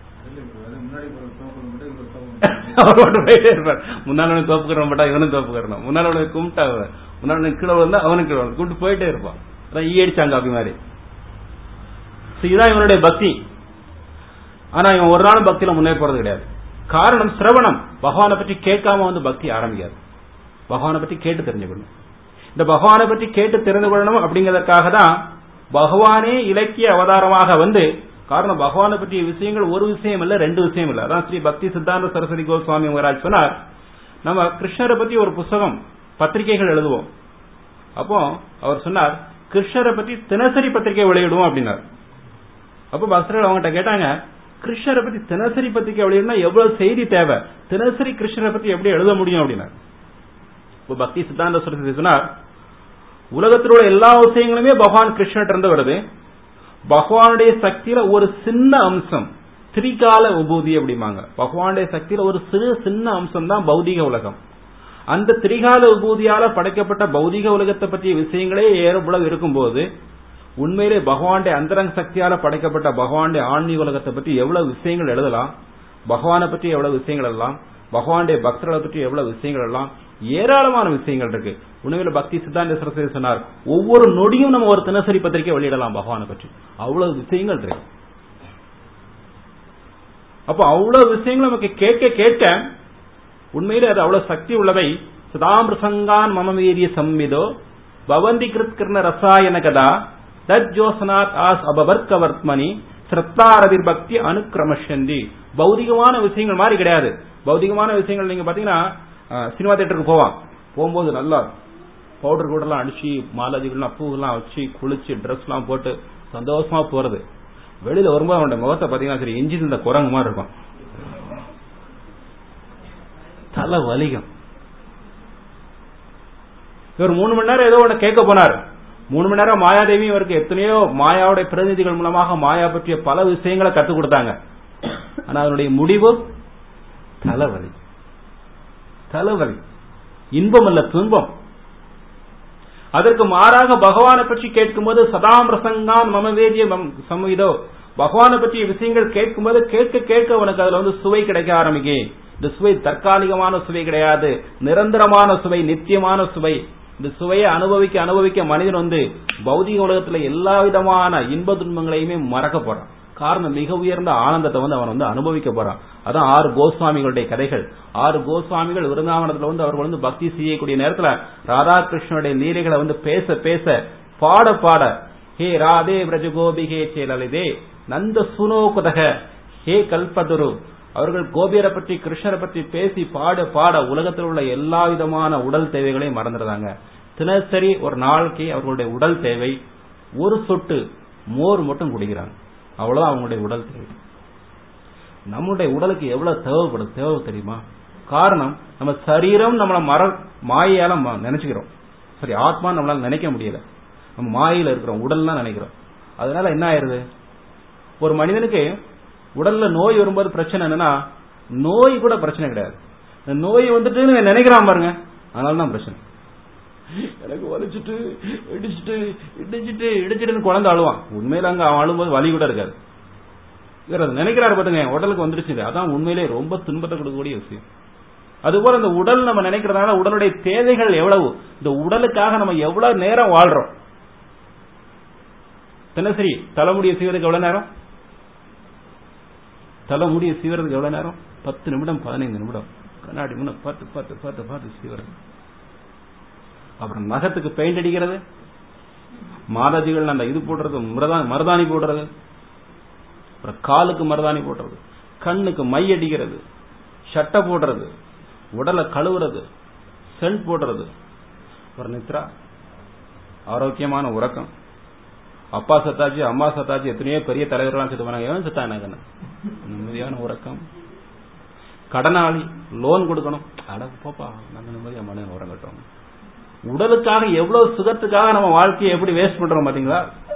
அவர் மட்டும் போயிட்டே இருப்பார் முன்னாள் தோப்புக்கிறவன் பட்டா இவனும் தோப்புக்கிறணும் முன்னாள் கும்பிட்டா அவன் முன்னாள் கீழே வந்தா அவனுக்கு கீழே வரணும். கூப்பிட்டு போயிட்டே இருப்பான் அதான் ஈ அடிச்சாங்க அப்படி மாதிரி So, இதுதான் இவனுடைய பக்தி ஆனா இவன் ஒரு நாளும் பக்தியில முன்னே போறது கிடையாது காரணம் சிரவணம் பகவானை பற்றி கேட்காம வந்து பக்தி ஆரம்பிக்காது பகவானை பற்றி கேட்டு தெரிஞ்சுக்கணும் இந்த பகவானை பற்றி கேட்டு தெரிந்து கொள்ளணும் அப்படிங்கிறதுக்காக தான் பகவானே இலக்கிய அவதாரமாக வந்து காரணம் பகவானை பற்றிய விஷயங்கள் ஒரு விஷயம் இல்ல ரெண்டு விஷயம் இல்ல அதான் ஸ்ரீ பக்தி சித்தாந்த சரஸ்வதி கோஸ்வாமி மகாராஜ் சொன்னார் நம்ம கிருஷ்ணரை பத்தி ஒரு புஸ்தகம் பத்திரிகைகள் எழுதுவோம் அப்போ அவர் சொன்னார் கிருஷ்ணரை பத்தி தினசரி பத்திரிகை வெளியிடுவோம் அப்படின்னார் அப்போ பக்தர்கள் அவங்ககிட்ட கேட்டாங்க கிருஷ்ணரை பத்தி தினசரி பத்திரிக்கை வெளியிடனா எவ்வளவு செய்தி தேவை தினசரி கிருஷ்ணரை பத்தி எப்படி எழுத முடியும் அப்படின்னா இப்போ பக்தி சித்தாந்த சரஸ்வதி சொன்னார் உலகத்தில் உள்ள எல்லா விஷயங்களுமே பகவான் கிருஷ்ணர் இருந்து வருது பகவானுடைய சக்தியில ஒரு சின்ன அம்சம் திரிகால உபூதி அப்படிம்பாங்க பகவானுடைய சக்தியில ஒரு சிறு சின்ன அம்சம் தான் பௌதிக உலகம் அந்த திரிகால உபூதியால படைக்கப்பட்ட பௌதிக உலகத்தை பற்றிய விஷயங்களே ஏறப்புல இருக்கும்போது உண்மையிலே பகவானுடைய அந்தரங்க சக்தியால படைக்கப்பட்ட பகவானுடைய ஆன்மீக உலகத்தை பற்றி எவ்வளவு விஷயங்கள் எழுதலாம் பகவானை பற்றி எவ்வளவு விஷயங்கள் எழுதலாம் பகவானுடைய பக்தர்களை பற்றி எவ்வளவு விஷயங்கள் எல்லாம் ஏராளமான விஷயங்கள் இருக்கு உண்மையில பக்தி சித்தாந்த சரஸ்வதி சொன்னார் ஒவ்வொரு நொடியும் நம்ம ஒரு தினசரி பத்திரிக்கை வெளியிடலாம் பகவானை பற்றி அவ்வளவு விஷயங்கள் இருக்கு அப்ப அவ்வளவு விஷயங்கள் நமக்கு கேட்க கேட்க உண்மையிலே அது அவ்வளவு சக்தி உள்ளவை சதாம் பிரசங்கான் மம வீரிய சம்மிதோ பவந்தி கிருத்கிருண ரசாயன கதா தத் ஜோசனாத் ஆஸ் அபவர்க்கவர்த்மனி சிரத்தாரவிர் பக்தி அனுக்கிரமஷந்தி பௌதிகமான விஷயங்கள் மாதிரி கிடையாது பௌதிகமான விஷயங்கள் நீங்க பாத்தீங்கன்னா சினிமா தியேட்டருக்கு போவான் போகும்போது நல்லா பவுடர் கூட எல்லாம் அடிச்சு மாலாதிகள்லாம் பூவெல்லாம் வச்சு குளிச்சு ட்ரெஸ் எல்லாம் போட்டு சந்தோஷமா போறது வெளியில வரும்போது அவனுடைய முகத்தை பாத்தீங்கன்னா சரி எஞ்சி இந்த குரங்கு மாதிரி இருக்கும் தலை வலிகம் இவர் மூணு மணி நேரம் ஏதோ ஒன்று கேட்க போனார் மூணு மணி நேரம் மாயாதேவி இவருக்கு எத்தனையோ மாயாவுடைய பிரதிநிதிகள் மூலமாக மாயா பற்றிய பல விஷயங்களை கத்துக் கொடுத்தாங்க ஆனா அதனுடைய முடிவு தலைவலி தலைவலி இன்பம் அல்ல துன்பம் அதற்கு மாறாக பகவானை பற்றி கேட்கும்போது சதாம் பிரசங்கான் மம வேதிய சமீதோ பகவானை பற்றிய விஷயங்கள் கேட்கும்போது கேட்க கேட்க உனக்கு அதுல வந்து சுவை கிடைக்க ஆரம்பிக்கு இந்த சுவை தற்காலிகமான சுவை கிடையாது நிரந்தரமான சுவை நித்தியமான சுவை இந்த சுவையை அனுபவிக்க அனுபவிக்க மனிதன் வந்து பௌதிக உலகத்துல எல்லா விதமான இன்ப துன்பங்களையுமே மறக்க போறான் காரணம் மிக உயர்ந்த ஆனந்தத்தை வந்து அவன் வந்து அனுபவிக்க போறான் அதான் ஆறு கோஸ்வாமிகளுடைய கதைகள் ஆறு கோஸ்வாமிகள் விருந்தாவனத்துல வந்து அவர்கள் வந்து பக்தி செய்யக்கூடிய நேரத்துல ராதாகிருஷ்ணனுடைய லீலைகளை வந்து பேச பேச பாட பாட ஹே ராதே பிரஜ கோபி ஹே சேலலிதே நந்த சுனோகுதக ஹே கல்பதுரு அவர்கள் கோபியரை பற்றி கிருஷ்ணரை பற்றி பேசி பாட பாட உலகத்தில் உள்ள எல்லா விதமான உடல் தேவைகளையும் மறந்துடுறாங்க தினசரி ஒரு நாளைக்கு அவர்களுடைய உடல் தேவை ஒரு சொட்டு மோர் மட்டும் குடிக்கிறாங்க அவ்வளவு அவங்களுடைய உடல் தேவை நம்முடைய உடலுக்கு எவ்வளவு தேவைப்படும் தேவை தெரியுமா காரணம் நம்ம சரீரம் நம்மள மர மாயால நினைச்சுக்கிறோம் சரி ஆத்மா நம்மளால நினைக்க முடியல நம்ம மாயில இருக்கிறோம் உடல்லாம் நினைக்கிறோம் அதனால என்ன ஆயிருது ஒரு மனிதனுக்கு உடல்ல நோய் வரும்போது பிரச்சனை என்னன்னா நோய் கூட பிரச்சனை கிடையாது நோய் வந்துட்டு நினைக்கிறான் பாருங்க அதனால தான் பிரச்சனை எனக்கு வலிச்சுட்டு இடிச்சுட்டு இடிச்சுட்டு இடிச்சிட்டு குழந்தை அழுவான் உண்மையில அங்க அவன் அழும்போது வலி கூட இருக்காது இவர் அதை நினைக்கிறாரு பாத்துங்க உடலுக்கு வந்துடுச்சு அதான் உண்மையிலே ரொம்ப துன்பத்தை கொடுக்கக்கூடிய விஷயம் அதுபோல இந்த உடல் நம்ம நினைக்கிறதுனால உடலுடைய தேவைகள் எவ்வளவு இந்த உடலுக்காக நம்ம எவ்வளவு நேரம் வாழ்றோம் தினசரி தலைமுடியை செய்வதற்கு எவ்வளவு நேரம் தலைமுடியை சீவறதுக்கு எவ்வளவு நேரம் பத்து நிமிடம் பதினைந்து நிமிடம் கண்ணாடி முன்ன பார்த்து பார்த்து பார்த்து பார்த்து சீவறது அப்புறம் நகத்துக்கு பெயிண்ட் அடிக்கிறது மாதாஜிகள் அந்த இது போடுறது மருதாணி போடுறது அப்புறம் காலுக்கு மருதாணி போடுறது கண்ணுக்கு மை அடிக்கிறது சட்டை போடுறது உடலை கழுவுறது சென்ட் போடுறது அப்புறம் நித்ரா ஆரோக்கியமான உறக்கம் அப்பா சத்தாச்சு அம்மா சத்தாச்சு எத்தனையோ பெரிய தலைவர்கள்லாம் செத்து போனாங்க எவன் செத்தா எனக்கு நிம்மதியான உறக்கம் கடனாளி லோன் கொடுக்கணும் அட போப்பா நம்ம நிம்மதியா மனிதன் உறங்கட்டும் உடலுக்காக எவ்வளவு சுகத்துக்காக நம்ம வாழ்க்கையை எப்படி வேஸ்ட் பண்றோம் பாத்தீங்களா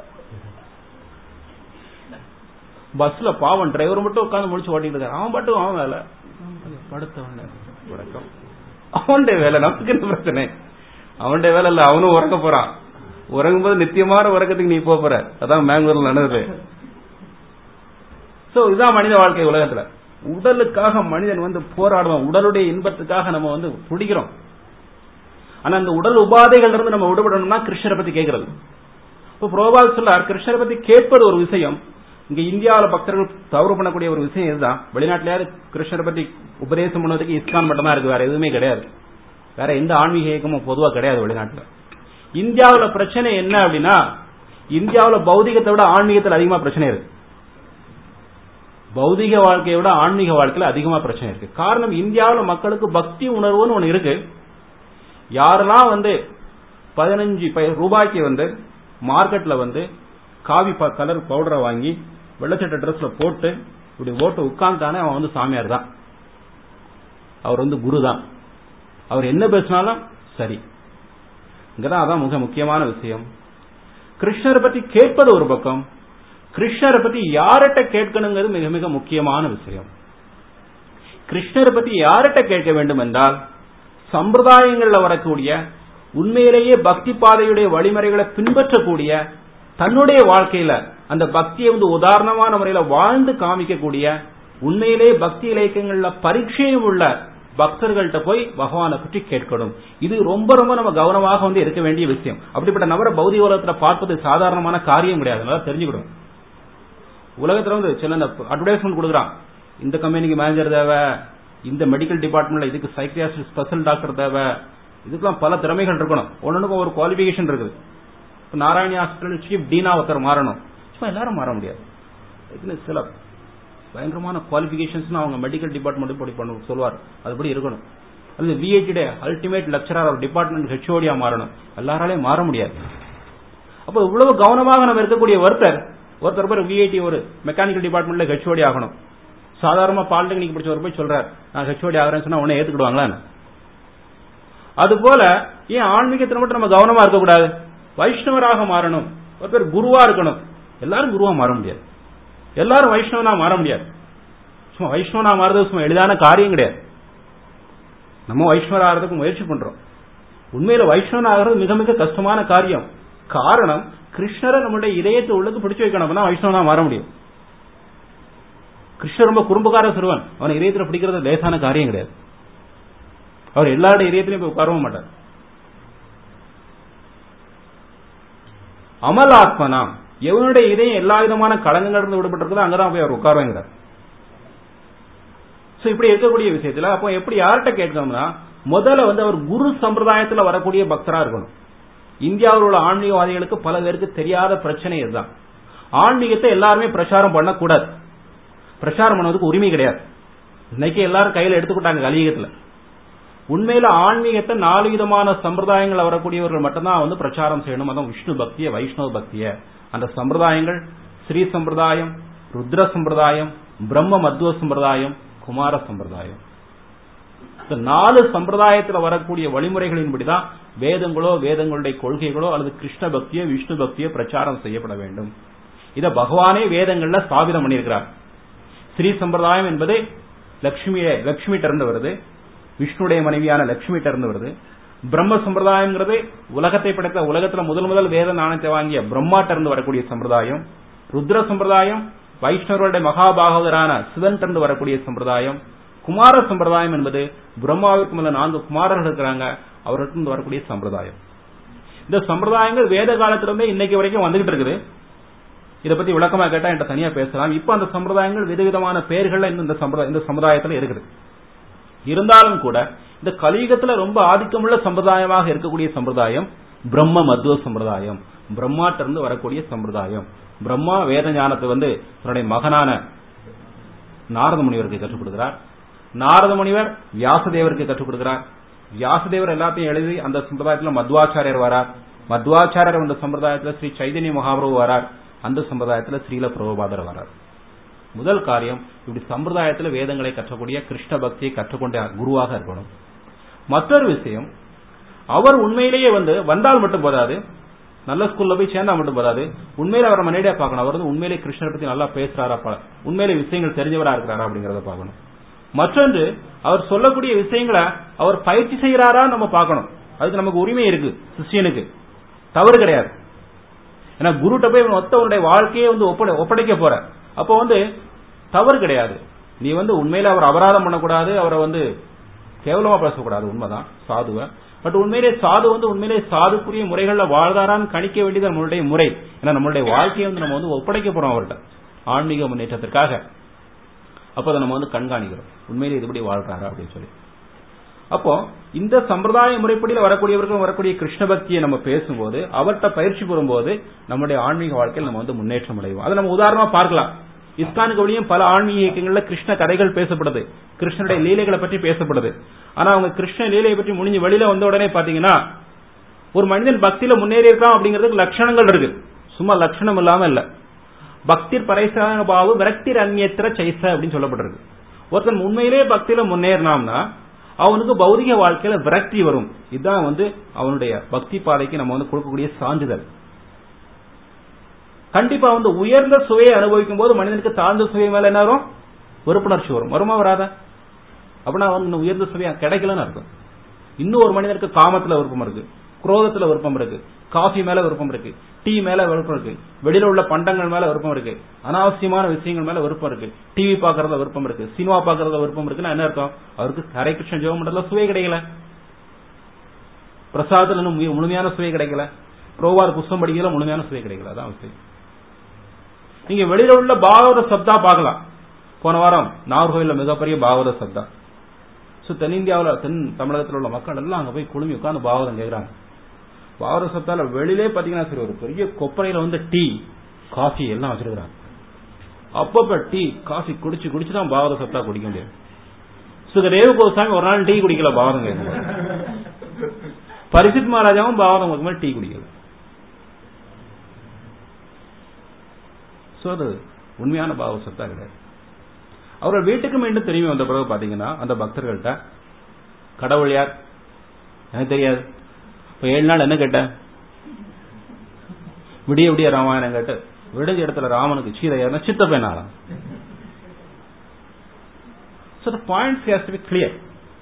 பஸ்ல பாவம் டிரைவர் மட்டும் உட்காந்து முடிச்சு ஓட்டிட்டு இருக்காரு அவன் மட்டும் அவன் வேலை படுத்தவன் உறக்கம் அவனுடைய வேலை நமக்கு என்ன பிரச்சனை அவனுடைய வேலை இல்ல அவனும் உறக்க போறான் உறங்கும் போது நித்தியமான உறக்கத்துக்கு நீ போற அதான் மேங்களூர்ல நடந்தது சோ இதுதான் மனித வாழ்க்கை உலகத்துல உடலுக்காக மனிதன் வந்து போராடுவான் உடலுடைய இன்பத்துக்காக நம்ம வந்து துடிக்கிறோம் ஆனா அந்த உடல் உபாதைகள் இருந்து நம்ம விடுபடணும்னா கிருஷ்ணரை பத்தி கேட்கறது இப்ப புரோபால் சொல்லார் கிருஷ்ணரை பத்தி கேட்பது ஒரு விஷயம் இங்க இந்தியாவில பக்தர்கள் தவறு பண்ணக்கூடிய ஒரு விஷயம் இதுதான் வெளிநாட்டிலேயாவது கிருஷ்ணரை பத்தி உபதேசம் பண்ணுவதற்கு இஸ்கான் மட்டும் தான் இருக்கு வேற எதுவுமே கிடையாது வேற எந்த ஆன்மீக இயக்கமும் பொதுவா கிடையாது வெளிநாட்டுல இந்தியாவுல பிரச்சனை என்ன அப்படின்னா இந்தியாவுல பௌதிகத்தை விட ஆன்மீகத்தில் அதிகமா பிரச்சனை இருக்கு பௌதிக வாழ்க்கையை விட ஆன்மீக வாழ்க்கையில அதிகமா பிரச்சனை இருக்கு காரணம் இந்தியாவுல மக்களுக்கு பக்தி உணர்வுன்னு ஒண்ணு இருக்கு யாரெல்லாம் வந்து பதினஞ்சு ரூபாய்க்கு வந்து மார்க்கெட்ல வந்து காவி கலர் பவுடரை வாங்கி வெள்ளச்சட்ட ட்ரெஸ்ல போட்டு இப்படி ஓட்டு உட்கார்ந்தானே அவன் வந்து சாமியார் தான் அவர் வந்து குரு தான் அவர் என்ன பேசினாலும் சரி இங்கதான் அதான் மிக முக்கியமான விஷயம் கிருஷ்ணரை பத்தி கேட்பது ஒரு பக்கம் கிருஷ்ணரை பத்தி யார்கிட்ட கேட்கணுங்கிறது மிக மிக முக்கியமான விஷயம் கிருஷ்ணரை பத்தி யார்கிட்ட கேட்க வேண்டும் என்றால் சம்பிரதாயங்கள்ல வரக்கூடிய உண்மையிலேயே பக்தி பாதையுடைய வழிமுறைகளை பின்பற்றக்கூடிய தன்னுடைய வாழ்க்கையில அந்த பக்தியை வந்து உதாரணமான முறையில வாழ்ந்து காமிக்கக்கூடிய உண்மையிலேயே பக்தி இலக்கியங்கள்ல பரீட்சையும் உள்ள பக்தர்கள்ட்ட போய் பகவானை பற்றி கேட்கணும் இது ரொம்ப ரொம்ப நம்ம கவனமாக வந்து இருக்க வேண்டிய விஷயம் அப்படிப்பட்ட நபரை பௌதிக உலகத்துல பார்ப்பது சாதாரணமான காரியம் கிடையாது நல்லா தெரிஞ்சுக்கணும் உலகத்துல வந்து சில இந்த அட்வர்டைஸ்மெண்ட் கொடுக்குறான் இந்த கம்பெனிக்கு மேனேஜர் தேவை இந்த மெடிக்கல் டிபார்ட்மெண்ட்ல இதுக்கு சைக்கியாஸ்டிக் ஸ்பெஷல் டாக்டர் தேவை இதுக்கெல்லாம் பல திறமைகள் இருக்கணும் ஒன்னொன்னுக்கும் ஒரு குவாலிபிகேஷன் இருக்குது இப்போ நாராயணி ஹாஸ்பிட்டல் சீஃப் டீனா ஒருத்தர் மாறணும் சும்மா எல்லாரும் மாற முடியாது இதுன்னு சில பயங்கரமான குவாலிபிகேஷன்ஸ் அவங்க மெடிக்கல் டிபார்ட்மெண்ட் படி பண்ண சொல்லுவார் அதுபடி இருக்கணும் அல்லது விஹெச்டே அல்டிமேட் லெக்சரர் ஒரு டிபார்ட்மெண்ட் ஹெச்ஓடியா மாறணும் எல்லாராலையும் மாற முடியாது அப்போ இவ்வளவு கவனமாக நம்ம இருக்கக்கூடிய ஒருத்தர் ஒருத்தர் பேர் விஐடி ஒரு மெக்கானிக்கல் டிபார்ட்மெண்ட்ல ஹெச்ஓடி ஆகணும் சாதாரண பாலிடெக்னிக் படிச்சவர் போய் சொல்றாரு நான் ஹெச்ஓடி ஆகிறேன்னு சொன்னா உடனே ஏத்துக்கிடுவாங்களா அது போல ஏன் ஆன்மீகத்தில் மட்டும் நம்ம கவனமா இருக்கக்கூடாது வைஷ்ணவராக மாறணும் ஒரு பேர் குருவா இருக்கணும் எல்லாரும் குருவா மாற முடியாது எல்லாரும் வைஷ்ணவனா மாற முடியாது சும்மா வைஷ்ணவனா மாறுறது சும்மா எளிதான காரியம் கிடையாது நம்ம வைஷ்ணவர் ஆகிறதுக்கு முயற்சி பண்றோம் உண்மையில வைஷ்ணவன் ஆகிறது மிக மிக கஷ்டமான காரியம் காரணம் கிருஷ்ணரை நம்முடைய இதயத்தை உள்ளுக்கு பிடிச்சு வைக்கணும் தான் வைஷ்ணவனா மாற முடியும் கிருஷ்ணர் ரொம்ப குறும்புக்கார சிறுவன் அவனை இதயத்தில் பிடிக்கிறது லேசான காரியம் கிடையாது அவர் எல்லாருடைய இதயத்திலையும் போய் உட்காரவும் மாட்டார் அமல் ஆத்மனா எவனுடைய இதயம் எல்லா விதமான களங்கங்களிலிருந்து விடுபட்டிருக்குதோ அங்கதான் போய் அவர் உட்காருவாங்கிறார் சோ இப்படி இருக்கக்கூடிய விஷயத்துல அப்போ எப்படி யார்கிட்ட கேட்கணும்னா முதல்ல வந்து அவர் குரு சம்பிரதாயத்துல வரக்கூடிய பக்தரா இருக்கணும் இந்தியாவில் உள்ள ஆன்மீகவாதிகளுக்கு பல பேருக்கு தெரியாத பிரச்சனை இதுதான் ஆன்மீகத்தை எல்லாருமே பிரச்சாரம் பண்ணக்கூடாது பிரச்சாரம் பண்ணுவதுக்கு உரிமை கிடையாது இன்னைக்கு எல்லாரும் கையில எடுத்துக்கிட்டாங்க கலியுகத்துல உண்மையில ஆன்மீகத்தை நாலு விதமான சம்பிரதாயங்கள் வரக்கூடியவர்கள் மட்டும்தான் வந்து பிரச்சாரம் செய்யணும் அதான் விஷ்ணு பக்திய வைஷ்ணவ பக்திய அந்த சம்பிரதாயங்கள் ஸ்ரீ சம்பிரதாயம் ருத்ர சம்பிரதாயம் பிரம்ம மத்வ சம்பிரதாயம் குமார சம்பிரதாயம் இந்த நாலு சம்பிரதாயத்தில் வரக்கூடிய வழிமுறைகளின்படிதான் வேதங்களோ வேதங்களுடைய கொள்கைகளோ அல்லது கிருஷ்ண பக்தியோ விஷ்ணு பக்தியோ பிரச்சாரம் செய்யப்பட வேண்டும் இத பகவானே வேதங்கள்ல ஸ்தாபிதம் பண்ணியிருக்கிறார் ஸ்ரீ சம்பிரதாயம் என்பது லட்சுமி லட்சுமி இருந்து வருது விஷ்ணுடைய மனைவியான லட்சுமி இருந்து வருது பிரம்ம சம்பிரதாயம்ங்கிறது உலகத்தை படைத்த உலகத்துல முதல் முதல் வேத நாணயத்தை வாங்கிய பிரம்மாட்ட இருந்து வரக்கூடிய சம்பிரதாயம் ருத்ர சம்பிரதாயம் வைஷ்ணவருடைய மகாபாகவதரான சிவன் இருந்து வரக்கூடிய சம்பிரதாயம் குமார சம்பிரதாயம் என்பது பிரம்மாவிற்கு முதல்ல நான்கு குமாரர்கள் இருக்கிறாங்க அவர்கிட்ட வரக்கூடிய சம்பிரதாயம் இந்த சம்பிரதாயங்கள் வேத காலத்திலிருந்தே இன்னைக்கு வரைக்கும் வந்துகிட்டு இருக்குது இதை பத்தி விளக்கமா கேட்டா என்கிட்ட தனியா பேசலாம் இப்ப அந்த சம்பிரதாயங்கள் விதவிதமான பெயர்கள்ல இந்த சம்பிரதாய இந்த சமுதாயத்துல இருக்குது இருந்தாலும் கூட இந்த கலியுகத்துல ரொம்ப ஆதிக்கமுள்ள சம்பிரதாயமாக இருக்கக்கூடிய சம்பிரதாயம் பிரம்ம மத்துவ சம்பிரதாயம் பிரம்மாட்டிருந்து வரக்கூடிய சம்பிரதாயம் பிரம்மா வேத ஞானத்தை வந்து தன்னுடைய மகனான நாரத முனிவருக்கு கற்றுக் கொடுக்கிறார் நாரத முனிவர் வியாசதேவருக்கு கற்றுக் கொடுக்கிறார் வியாசதேவர் எல்லாத்தையும் எழுதி அந்த சம்பிரதாயத்தில் மத்வாச்சாரியர் வரார் மத்வாச்சாரியர் அந்த சம்பிரதாயத்தில் ஸ்ரீ சைதன்ய மகாபிரபு வரார் அந்த சம்பிரதாயத்தில் ஸ்ரீல பிரபுபாதர் வரார் முதல் காரியம் இப்படி சம்பிரதாயத்தில் வேதங்களை கற்றக்கூடிய கிருஷ்ண பக்தியை கற்றுக்கொண்ட குருவாக இருக்கணும் மற்றொரு விஷயம் அவர் உண்மையிலேயே வந்து வந்தால் மட்டும் போதாது நல்ல ஸ்கூல்ல போய் சேர்ந்தா மட்டும் போதாது உண்மையில அவரை மனைவியா பார்க்கணும் அவர் வந்து உண்மையிலே கிருஷ்ணரை பத்தி நல்லா பேசுறாரா உண்மையிலே விஷயங்கள் தெரிஞ்சவரா இருக்கிறாரா அப்படிங்கறத பார்க்கணும் மற்றொன்று அவர் சொல்லக்கூடிய விஷயங்களை அவர் பயிற்சி செய்யறாரா நம்ம பார்க்கணும் அதுக்கு நமக்கு உரிமை இருக்கு சிஷியனுக்கு தவறு கிடையாது ஏன்னா குருட்ட போய் மொத்த உன்னுடைய வாழ்க்கையை வந்து ஒப்படைக்க போற அப்போ வந்து தவறு கிடையாது நீ வந்து உண்மையில அவர் அபராதம் பண்ணக்கூடாது அவரை வந்து கேவலமா பேசக்கூடாது உண்மைதான் சாதுவ பட் உண்மையிலே சாது வந்து உண்மையிலே சாதுக்குரிய முறைகள்ல வாழ்தாரான்னு கணிக்க வேண்டியது நம்மளுடைய முறை ஏன்னா நம்மளுடைய வாழ்க்கையை வந்து நம்ம வந்து ஒப்படைக்க போறோம் அவர்கிட்ட ஆன்மீக முன்னேற்றத்திற்காக அப்போ அதை நம்ம வந்து கண்காணிக்கிறோம் உண்மையிலே இதுபடி வாழ்றாரா அப்படின்னு சொல்லி அப்போ இந்த சம்பிரதாய முறைப்படியில் வரக்கூடியவர்கள் வரக்கூடிய கிருஷ்ண பக்தியை நம்ம பேசும்போது அவர்கிட்ட பயிற்சி பெறும்போது நம்முடைய ஆன்மீக வாழ்க்கையில் நம்ம வந்து முன்னேற்றம் அடைவோம் அதை நம்ம உதாரணமா பார்க்கலாம் இஸ்லானுக்கு வழியும் பல ஆன்மீக இயக்கங்கள்ல கிருஷ்ண கதைகள் பேசப்படுது கிருஷ்ணனுடைய லீலைகளை பற்றி பேசப்படுது ஆனா அவங்க கிருஷ்ண லீலையை பற்றி முடிஞ்சு வெளியில வந்த உடனே பாத்தீங்கன்னா ஒரு மனிதன் பக்தியில முன்னேறி இருக்கான் அப்படிங்கிறதுக்கு லட்சணங்கள் இருக்கு சும்மா லட்சணம் இல்லாம இல்ல பக்திர் பரைசான பாவு விரக்திர் அந்நியத்திர சைச அப்படின்னு சொல்லப்பட்டிருக்கு ஒருத்தன் உண்மையிலே பக்தியில முன்னேறினாம்னா அவனுக்கு பௌதிக வாழ்க்கையில விரக்தி வரும் இதுதான் வந்து அவனுடைய பக்தி பாதைக்கு நம்ம வந்து கொடுக்கக்கூடிய சான்றிதழ் கண்டிப்பா வந்து உயர்ந்த சுவையை அனுபவிக்கும் போது மனிதனுக்கு தாழ்ந்த சுவை மேல என்ன வரும் வெறுப்புணர்ச்சி வரும் வருமா வராதா அப்படின்னா வந்து உயர்ந்த சுவையா கிடைக்கலன்னு அர்த்தம் இன்னும் ஒரு மனிதனுக்கு காமத்துல விருப்பம் இருக்கு குரோதத்துல விருப்பம் இருக்கு காஃபி மேல விருப்பம் இருக்கு டீ மேல விருப்பம் இருக்கு வெளியில உள்ள பண்டங்கள் மேல விருப்பம் இருக்கு அனாவசியமான விஷயங்கள் மேல விருப்பம் இருக்கு டிவி பாக்குறதுல விருப்பம் இருக்கு சினிமா பாக்குறதுல விருப்பம் இருக்குன்னா என்ன அர்த்தம் அவருக்கு ஹரே கிருஷ்ண ஜெபம் பண்றதுல சுவை கிடைக்கல பிரசாதத்துல இன்னும் முழுமையான சுவை கிடைக்கல புரோவார் புஸ்தம் படிக்கல முழுமையான சுவை கிடைக்கல அதான் விஷயம் நீங்க வெளியில உள்ள பாகவத சப்தா பார்க்கலாம் போன வாரம் நாகர்கோவில்ல மிகப்பெரிய பாகவத சப்தா சோ தென்னிந்தியாவில் தென் தமிழகத்தில் உள்ள மக்கள் எல்லாம் அங்க போய் குழுமி உட்காந்து பாகவதம் கேட்கறாங்க பாகவத சப்தால வெளியிலே பாத்தீங்கன்னா சரி ஒரு பெரிய கொப்பரையில வந்து டீ காஃபி எல்லாம் வச்சிருக்கிறாங்க அப்பப்ப டீ காஃபி குடிச்சு குடிச்சு தான் பாகவத சப்தா குடிக்க முடியும் சுகதேவ கோசாமி ஒரு நாள் டீ குடிக்கல பாகவதம் கேட்கல பரிசித் மகாராஜாவும் பாகவதம் மேல டீ குடிக்கல சோ அது உண்மையான பாவ சத்தா கிடையாது அவர்கள் வீட்டுக்கு மீண்டும் திரும்பி வந்த பிறகு பாத்தீங்கன்னா அந்த பக்தர்கள்ட்ட கடவுள் யார் எனக்கு தெரியாது இப்ப ஏழு நாள் என்ன கேட்ட விடிய விடிய ராமாயணம் கேட்டு விடுஞ்ச இடத்துல ராமனுக்கு சீதை யாருன்னா சித்தப்பேன் ஆளாம் so the points has to be clear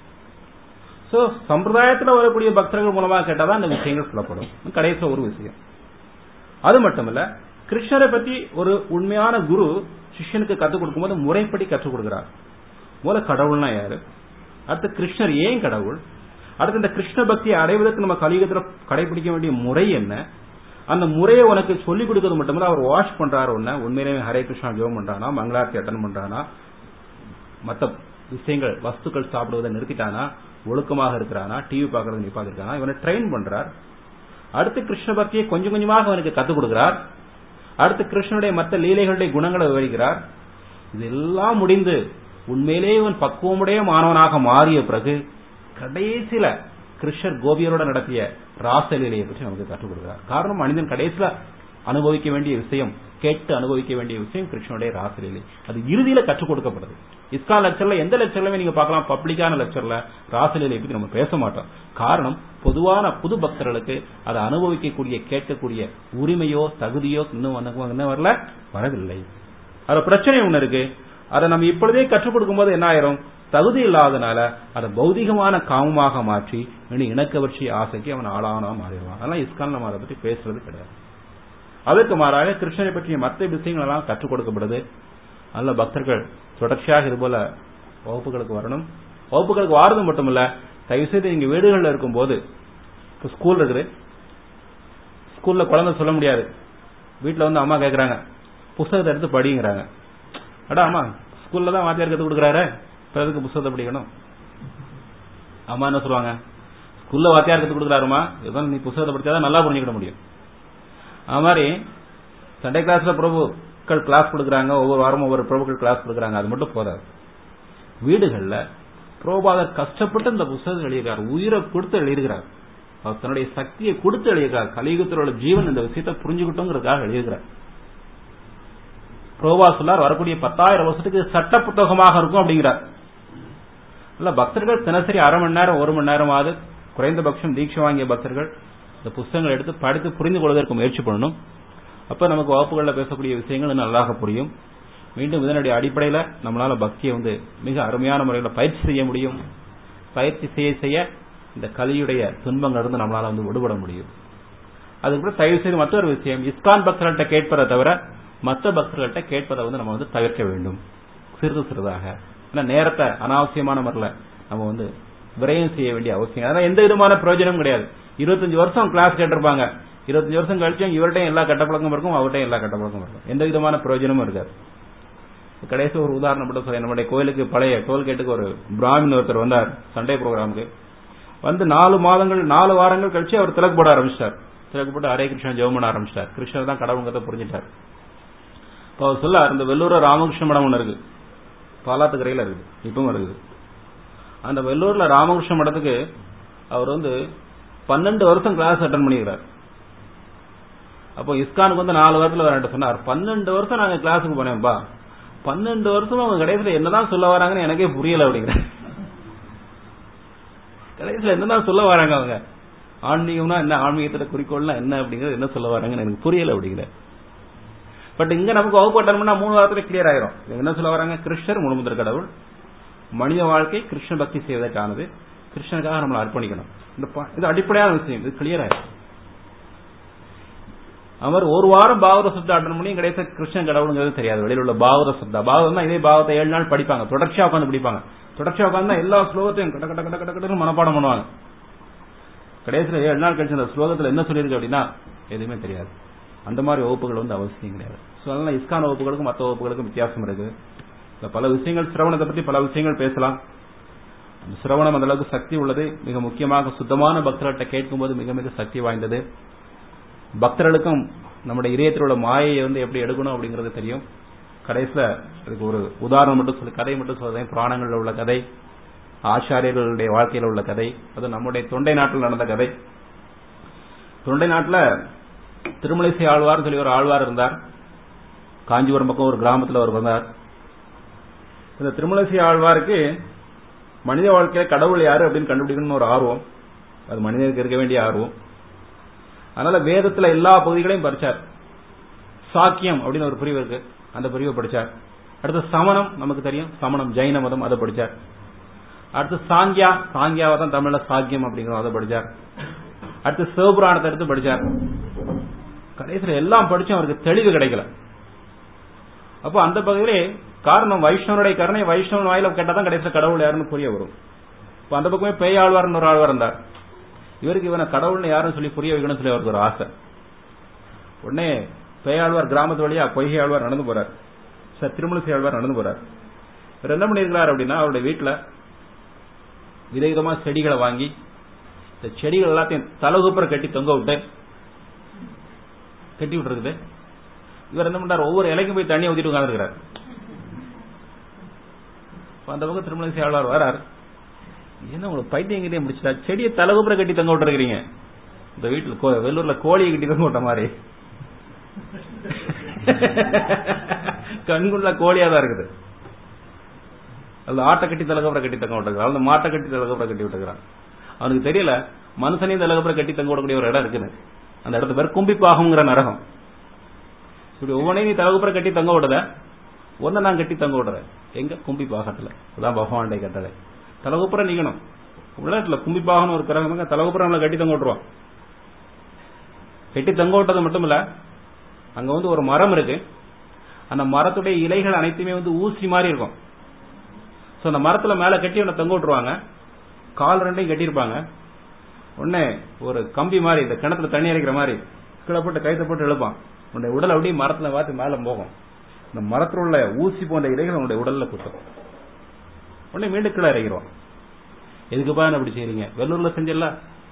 so சம்பிரதாயத்தில் வரக்கூடிய பக்தர்கள் மூலமாக கேட்டாதான் இந்த விஷயங்கள் சொல்லப்படும் கடைசியில் ஒரு விஷயம் அது மட்டும் இல்ல கிருஷ்ணரை பத்தி ஒரு உண்மையான குரு சிஷ்யனுக்கு கற்றுக் கொடுக்கும்போது முறைப்படி கற்றுக் கொடுக்கிறார் மூல கடவுள்னா யாரு அடுத்து கிருஷ்ணர் ஏன் கடவுள் அடுத்து இந்த கிருஷ்ண பக்தியை அடைவதற்கு நம்ம கலியுகத்தில் கடைபிடிக்க வேண்டிய முறை என்ன அந்த முறையை உனக்கு சொல்லிக் கொடுக்கிறது மட்டுமில்ல அவர் வாஷ் பண்றாரு ஒண்ணு உண்மையிலேயே ஹரே கிருஷ்ணா ஜோம் பண்றானா மங்களாரத்தி அட்டன் பண்றானா மத்த விஷயங்கள் வஸ்துக்கள் சாப்பிடுவதை நிறுத்திட்டானா ஒழுக்கமாக இருக்கிறானா டிவி பார்க்கறது நிப்பாத்திருக்கானா இவனை ட்ரெயின் பண்றார் அடுத்து கிருஷ்ண பக்தியை கொஞ்சம் கொஞ்சமாக அவனுக்கு கத்துக் கொடுக்கிறார் அடுத்து கிருஷ்ணனுடைய மற்ற லீலைகளுடைய குணங்களை விவரிக்கிறார் இதெல்லாம் முடிந்து உண்மையிலே இவன் பக்குவமுடைய மாணவனாக மாறிய பிறகு கடைசியில கிருஷ்ணர் கோபியரோட நடத்திய ராசலீலையை பற்றி நமக்கு கற்றுக் கொடுக்கிறார் காரணம் மனிதன் கடைசியில அனுபவிக்க வேண்டிய விஷயம் கேட்டு அனுபவிக்க வேண்டிய விஷயம் கிருஷ்ணனுடைய ராசலீலை அது இறுதியில கற்றுக் கொடுக்கப்படுது இஸ்கான் லெக்சர்ல எந்த லெக்சர்லயுமே நீங்க பார்க்கலாம் பப்ளிக்கான லெக்சர்ல ராசலீலை பத்தி நம்ம பேச மாட்டோம் காரணம் பொதுவான புது பக்தர்களுக்கு அதை அனுபவிக்கக்கூடிய கேட்கக்கூடிய உரிமையோ தகுதியோ இன்னும் என்ன வரல வரவில்லை அது பிரச்சனை ஒண்ணு இருக்கு அதை நம்ம இப்பொழுதே கற்றுக் கொடுக்கும்போது என்ன ஆயிரும் தகுதி இல்லாதனால அதை பௌதிகமான காமமாக மாற்றி இனி இணக்கவர்ச்சி ஆசைக்கு அவன் ஆளானா மாறிடுவான் அதெல்லாம் இஸ்கான் நம்ம அதை பற்றி பேசுறது கிடையாது அதற்கு மாறாக கிருஷ்ணனை பற்றிய மற்ற விஷயங்கள் எல்லாம் கற்றுக் கொடுக்கப்படுது நல்ல பக்தர்கள் தொடர்ச்சியாக இது போல வகுப்புகளுக்கு வரணும் வகுப்புகளுக்கு வாரது மட்டும் இல்ல தயவு செய்து நீங்க வீடுகளில் இருக்கும்போது இப்போ ஸ்கூல் இருக்குது ஸ்கூல்ல குழந்தை சொல்ல முடியாது வீட்டில் வந்து அம்மா கேட்கறாங்க புஸ்தகத்தை எடுத்து படிங்கிறாங்க அடா அம்மா ஸ்கூல்ல தான் வாத்தியார் கற்றுக் கொடுக்குறாரு பிறகு புஸ்தகத்தை படிக்கணும் அம்மா என்ன சொல்லுவாங்க ஸ்கூல்ல வாத்தியார் கற்றுக் கொடுக்குறாருமா இதுதான் நீ புஸ்தகத்தை படிச்சாதான் நல்லா புரிஞ்சுக்கிட முடியும் அது மாதிரி சண்டே கிளாஸ்ல பிரபுக்கள் கிளாஸ் கொடுக்குறாங்க ஒவ்வொரு வாரமும் ஒவ்வொரு பிரபுக்கள் கிளாஸ் கொடுக்குறாங்க அது மட்டும் போதாது வீடுகள்ல புரோபாதர் கஷ்டப்பட்டு இந்த புஸ்தகம் எழுதியிருக்கார் உயிரை கொடுத்து எழுதியிருக்கிறார் அவர் தன்னுடைய சக்தியை கொடுத்து எழுதியிருக்கார் கலியுகத்தில் உள்ள ஜீவன் இந்த விஷயத்தை புரிஞ்சுக்கிட்டோங்கிறதுக்காக எழுதியிருக்கிறார் புரோபா சொல்லார் வரக்கூடிய பத்தாயிரம் வருஷத்துக்கு சட்ட புத்தகமாக இருக்கும் அப்படிங்கிறார் இல்ல பக்தர்கள் தினசரி அரை மணி நேரம் ஒரு மணி நேரமாவது குறைந்தபட்சம் தீட்சை வாங்கிய பக்தர்கள் இந்த புஸ்தகங்கள் எடுத்து படித்து புரிந்து கொள்வதற்கு முயற்சி பண்ணணும் அப்ப நமக்கு வகுப்புகளில் பேசக்கூடிய விஷயங்கள் நல்லாக புரியும் மீண்டும் இதனுடைய அடிப்படையில நம்மளால பக்தியை வந்து மிக அருமையான முறையில் பயிற்சி செய்ய முடியும் பயிற்சி செய்ய செய்ய இந்த கலியுடைய துன்பங்கள் இருந்து நம்மளால வந்து விடுபட முடியும் அதுக்கப்புறம் தயவு செய்து மற்றொரு விஷயம் இஸ்கான் பக்தர்கள்ட்ட கேட்பதை தவிர மற்ற பக்தர்கள்ட்ட கேட்பதை வந்து நம்ம வந்து தவிர்க்க வேண்டும் சிறிது சிறிதாக ஏன்னா நேரத்தை அனாவசியமான முறையில் நம்ம வந்து விரயம் செய்ய வேண்டிய அவசியம் அதனால எந்த விதமான பிரயோஜனமும் கிடையாது இருபத்தஞ்சு வருஷம் கிளாஸ் கேட்டிருப்பாங்க இருபத்தஞ்சு வருஷம் கழிச்சும் இவர்கிட்டையும் எல்லா கட்டப்பழக்கம் இருக்கும் அவர்கிட்டையும் எல்லா கட்டப்பழக்கம் இருக்கும் எந்த விதமான பிரயோஜனமும் இருக்காது கடைசி ஒரு உதாரணம் மட்டும் சொல்ல நம்முடைய கோயிலுக்கு பழைய டோல்கேட்டுக்கு ஒரு பிராமின் ஒருத்தர் வந்தார் சண்டே ப்ரோக்ராமுக்கு வந்து நாலு மாதங்கள் நாலு வாரங்கள் கழிச்சு அவர் திலக்கு போட ஆரம்பிச்சிட்டார் திலக்கு போட்டு ஹரே கிருஷ்ணன் ஜெபம் பண்ண ஆரம்பிச்சிட்டார் கிருஷ்ணர் தான் கடவுங்கிறத புரிஞ்சிட்டார் இப்போ அவர் சொல்ல இந்த வெள்ளூர் ராமகிருஷ்ண மடம் ஒன்று இருக்கு பாலாத்துக்கரையில் இருக்குது இப்பவும் இருக்குது அந்த வெள்ளூர்ல ராமகிருஷ்ண மடத்துக்கு அவர் வந்து பன்னெண்டு வருஷம் கிளாஸ் அட்டன் பண்ணிக்கிறார் அப்போ இஸ்கானுக்கு வந்து நாலு வருஷத்துல வரட்டு சொன்னார் பன்னெண்டு வருஷம் நாங்க கிளாஸுக்கு போனேன்பா பன்னெண்டு வருஷம் அவங்க கடைசியில என்னதான் சொல்ல வராங்கன்னு எனக்கே புரியல அப்படிங்கிற கடைசியில என்னதான் சொல்ல வராங்க அவங்க ஆன்மீகம்னா என்ன ஆன்மீகத்துல குறிக்கோள்னா என்ன அப்படிங்கிறது என்ன சொல்ல வராங்கன்னு எனக்கு புரியல அப்படிங்கிற பட் இங்க நமக்கு வகுப்பு அட்டன்மெண்டா மூணு வாரத்துல கிளியர் ஆயிரும் இவங்க என்ன சொல்ல வராங்க கிருஷ்ணர் முழுமுதற் கடவுள் மனித வாழ்க்கை கிருஷ்ண பக்தி செய்வதற்கானது கிருஷ்ணனுக்காக நம்மளை அர்ப்பணிக்கணும் இந்த ப- இது அடிப்படையான விஷயம் இது கிளியர் ஆயிரும் அவர் ஒரு வாரம் பாகவத சுத்தா அட்டன் பண்ணி கடைசி கிருஷ்ணன் கடவுளுங்கிறது தெரியாது வெளியில உள்ள பாகவத சுத்தா பாகவதம் இதே பாகவத்தை ஏழு நாள் படிப்பாங்க தொடர்ச்சியா உட்காந்து படிப்பாங்க தொடர்ச்சியா உட்காந்து எல்லா ஸ்லோகத்தையும் கட கட கட கட கடன்னு மனப்பாடம் பண்ணுவாங்க கடைசியில ஏழு நாள் கழிச்சு அந்த ஸ்லோகத்துல என்ன சொல்லியிருக்கு அப்படின்னா எதுவுமே தெரியாது அந்த மாதிரி வகுப்புகள் வந்து அவசியம் கிடையாது ஸோ அதனால இஸ்கான் வகுப்புகளுக்கும் மற்ற வகுப்புகளுக்கும் வித்தியாசம் இருக்கு இதுல பல விஷயங்கள் சிரவணத்தை பற்றி பல விஷயங்கள் பேசலாம் அந்த சிரவணம் அந்த அளவுக்கு சக்தி உள்ளது மிக முக்கியமாக சுத்தமான பக்தர்கள்ட்ட கேட்கும்போது மிக மிக சக்தி வாய்ந்தது பக்தர்களுக்கும் நம்முடைய இதயத்தில் உள்ள மாயையை வந்து எப்படி எடுக்கணும் அப்படிங்கிறது தெரியும் கடைசியில அதுக்கு ஒரு உதாரணம் மட்டும் சொல்லி கதை மட்டும் சொல்றேன் புராணங்கள்ல உள்ள கதை ஆச்சாரியர்களுடைய வாழ்க்கையில உள்ள கதை அது நம்முடைய தொண்டை நாட்டில் நடந்த கதை தொண்டை நாட்டில் திருமலைசை ஆழ்வார் சொல்லி ஒரு ஆழ்வார் இருந்தார் காஞ்சிபுரம் பக்கம் ஒரு கிராமத்தில் அவர் வந்தார் இந்த திருமலைசை ஆழ்வாருக்கு மனித வாழ்க்கையில கடவுள் யாரு அப்படின்னு கண்டுபிடிக்கணும்னு ஒரு ஆர்வம் அது மனிதனுக்கு இருக்க வேண்டிய ஆர்வம் அதனால வேதத்துல எல்லா பகுதிகளையும் படிச்சார் சாக்கியம் அப்படின்னு ஒரு பிரிவு இருக்கு அந்த பிரிவை படிச்சார் அடுத்து சமணம் நமக்கு தெரியும் சமணம் ஜைன மதம் அதை படிச்சார் அடுத்து சாங்கியா சாங்கியாவை தான் தமிழ்ல சாக்கியம் அப்படிங்கிறோம் அதை படிச்சார் அடுத்து சிவபுராணத்தை எடுத்து படிச்சார் கடைசியில் எல்லாம் படிச்சும் அவருக்கு தெளிவு கிடைக்கல அப்போ அந்த பகுதியிலே காரணம் வைஷ்ணவனுடைய கருணை வைஷ்ணவன் வாயில கேட்டா தான் கடைசியில் கடவுள் யாருன்னு புரிய வரும் இப்போ அந்த பக்கமே பேய் ஆழ்வார்னு ஒரு ஆழ்வார் இருந்தார் இவருக்கு இவனை கடவுள்னு யாரும் சொல்லி புரிய வைக்கணும்னு சொல்லி அவருக்கு ஒரு ஆசை உடனே பேயாழ்வார் கிராமத்து வழியா பொய்கை ஆழ்வார் நடந்து போறார் சார் திருமலசி ஆழ்வார் நடந்து போறார் இவர் என்ன பண்ணியிருக்கிறார் அப்படின்னா அவருடைய வீட்டுல விதவிதமா செடிகளை வாங்கி இந்த செடிகள் எல்லாத்தையும் தலகுப்புற கட்டி தொங்க விட்டு கட்டி விட்டுருக்குது இவர் என்ன பண்றாரு ஒவ்வொரு இலைக்கும் போய் தண்ணி ஊத்திட்டு உட்காந்துருக்கிறார் அந்த பக்கம் திருமலசி ஆழ்வார் வரார் என்ன உங்களுக்கு பைத்தியம் கிட்டே முடிச்சிட்டா செடியை தலகுப்புற கட்டி தொங்க விட்டுருக்கீங்க இந்த வீட்டுல கோ- வெள்ளூர்ல கோழியை கட்டி தொங்க விட்ட மாதிரி கண்குள்ள கோழியா தான் இருக்குது அது ஆட்டை கட்டி தலகப்புற கட்டி தங்க விட்டுருக்கான் அந்த மாட்டை கட்டி தலகப்புற கட்டி விட்டுக்கிறான் அவனுக்கு தெரியல மனுஷனையும் தலகப்புற கட்டி தங்க விடக்கூடிய ஒரு இடம் இருக்குது அந்த இடத்து பேர் கும்பிப்பாகுங்கிற நரகம் இப்படி ஒவ்வொன்றையும் நீ தலகுப்புற கட்டி தங்க விடுத ஒன்ன நான் கட்டி தங்க விடுறேன் எங்க கும்பி பாகத்துல அதான் பகவானுடைய கட்டளை தலகுப்புற நீக்கணும் உலகத்துல கும்பிப்பாகன்னு ஒரு கிரகம் தலகுப்புற நம்மளை கட்டி தங்க விட்டுருவான் கட்டி தங்க விட்டது மட்டும் இல்ல அங்க வந்து ஒரு மரம் இருக்கு அந்த மரத்துடைய இலைகள் அனைத்துமே வந்து ஊசி மாதிரி இருக்கும் சோ அந்த மரத்துல மேல கட்டி அவனை தொங்க விட்டுருவாங்க கால் ரெண்டையும் கட்டியிருப்பாங்க உடனே ஒரு கம்பி மாதிரி இந்த கிணத்துல தண்ணி அரைக்கிற மாதிரி கீழே போட்டு கைத்தை போட்டு எழுப்பான் உன்னுடைய உடல் அப்படியே மரத்துல பார்த்து மேல போகும் இந்த மரத்துல உள்ள ஊசி போன்ற இலைகள் உன்னுடைய உடல்ல குத்தும் உடனே மீண்டும் கீழே இறங்கிடுவான் எதுக்குப்பா என்ன அப்படி செய்றீங்க வெள்ளூர்ல செஞ்சல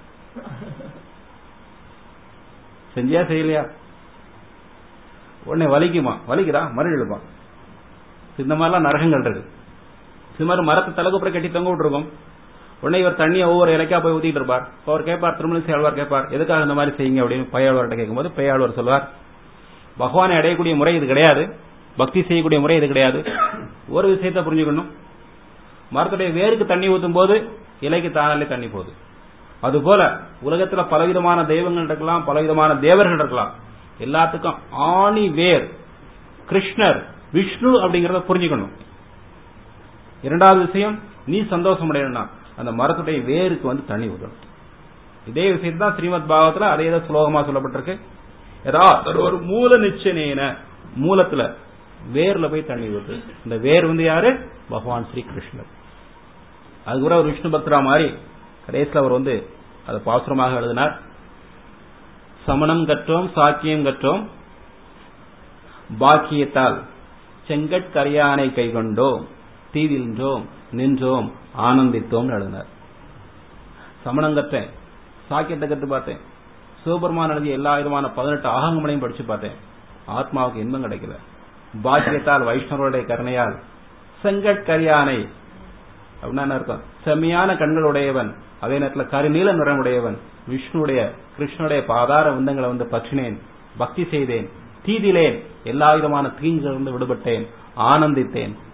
செஞ்சியா செய்யலையா உடனே வலிக்குமா வலிக்குதா மறு எழுப்பான் இந்த மாதிரிலாம் நரகங்கள் இருக்கு இது மாதிரி மரத்தை தலகுப்புற கட்டி தொங்க விட்டுருக்கோம் உடனே இவர் தண்ணியை ஒவ்வொரு இலைக்கா போய் ஊத்திட்டு இருப்பார் அப்ப அவர் கேட்பார் திருமணி ஆழ்வார் கேட்பார் எதுக்காக இந்த மாதிரி செய்யுங்க அப்படின்னு பையாழ்வார்கிட்ட கேட்கும்போது பையாழ்வார் சொல்வார் பகவானை அடையக்கூடிய முறை இது கிடையாது பக்தி செய்யக்கூடிய முறை இது கிடையாது ஒரு விஷயத்தை புரிஞ்சுக்கணும் மரத்துடைய வேருக்கு தண்ணி ஊத்தும் போது இலைக்கு தானாலே தண்ணி போகுது அதுபோல உலகத்துல பலவிதமான தெய்வங்கள் இருக்கலாம் பலவிதமான தேவர்கள் இருக்கலாம் எல்லாத்துக்கும் ஆணி வேர் கிருஷ்ணர் விஷ்ணு அப்படிங்கறத புரிஞ்சுக்கணும் இரண்டாவது விஷயம் நீ சந்தோஷம் அடையணும்னா அந்த மரத்துடைய வேருக்கு வந்து தண்ணி ஊற்றணும் இதே விஷயம் தான் ஸ்ரீமத் பாகவத்துல அதே தான் சுலோகமா சொல்லப்பட்டிருக்கு ஏதாவது ஒரு மூல நிச்சயன மூலத்துல வேர்ல போய் தண்ணி ஊத்து இந்த வேர் வந்து யாரு பகவான் ஸ்ரீ கிருஷ்ணர் அது கூட ஒரு விஷ்ணு பக்தரா மாதிரி கடைசியில் அவர் வந்து அதை பாசுரமாக எழுதினார் சமணம் கற்றோம் சாக்கியம் கற்றோம் பாக்கியத்தால் செங்கட்கரியானை கைகொண்டோம் தீதின்றோம் நின்றோம் ஆனந்தித்தோம் எழுதினார் சமணம் கற்றேன் சாக்கியத்தை கற்று பார்த்தேன் சிவபெருமான் எழுதிய எல்லா விதமான பதினெட்டு ஆகங்களையும் படிச்சு பார்த்தேன் ஆத்மாவுக்கு இன்பம் கிடைக்கல பாக்கியத்தால் வைஷ்ணவருடைய கருணையால் செங்கட்கரியானை அப்படின்னா என்ன அர்த்தம் செம்மையான கண்கள் உடையவன் அதே நேரத்தில் கருநீல நிறம் உடையவன் விஷ்ணுடைய கிருஷ்ணனுடைய பாதார விந்தங்களை வந்து பற்றினேன் பக்தி செய்தேன் தீதிலேன் எல்லா விதமான தீங்கிலிருந்து விடுபட்டேன் ஆனந்தித்தேன்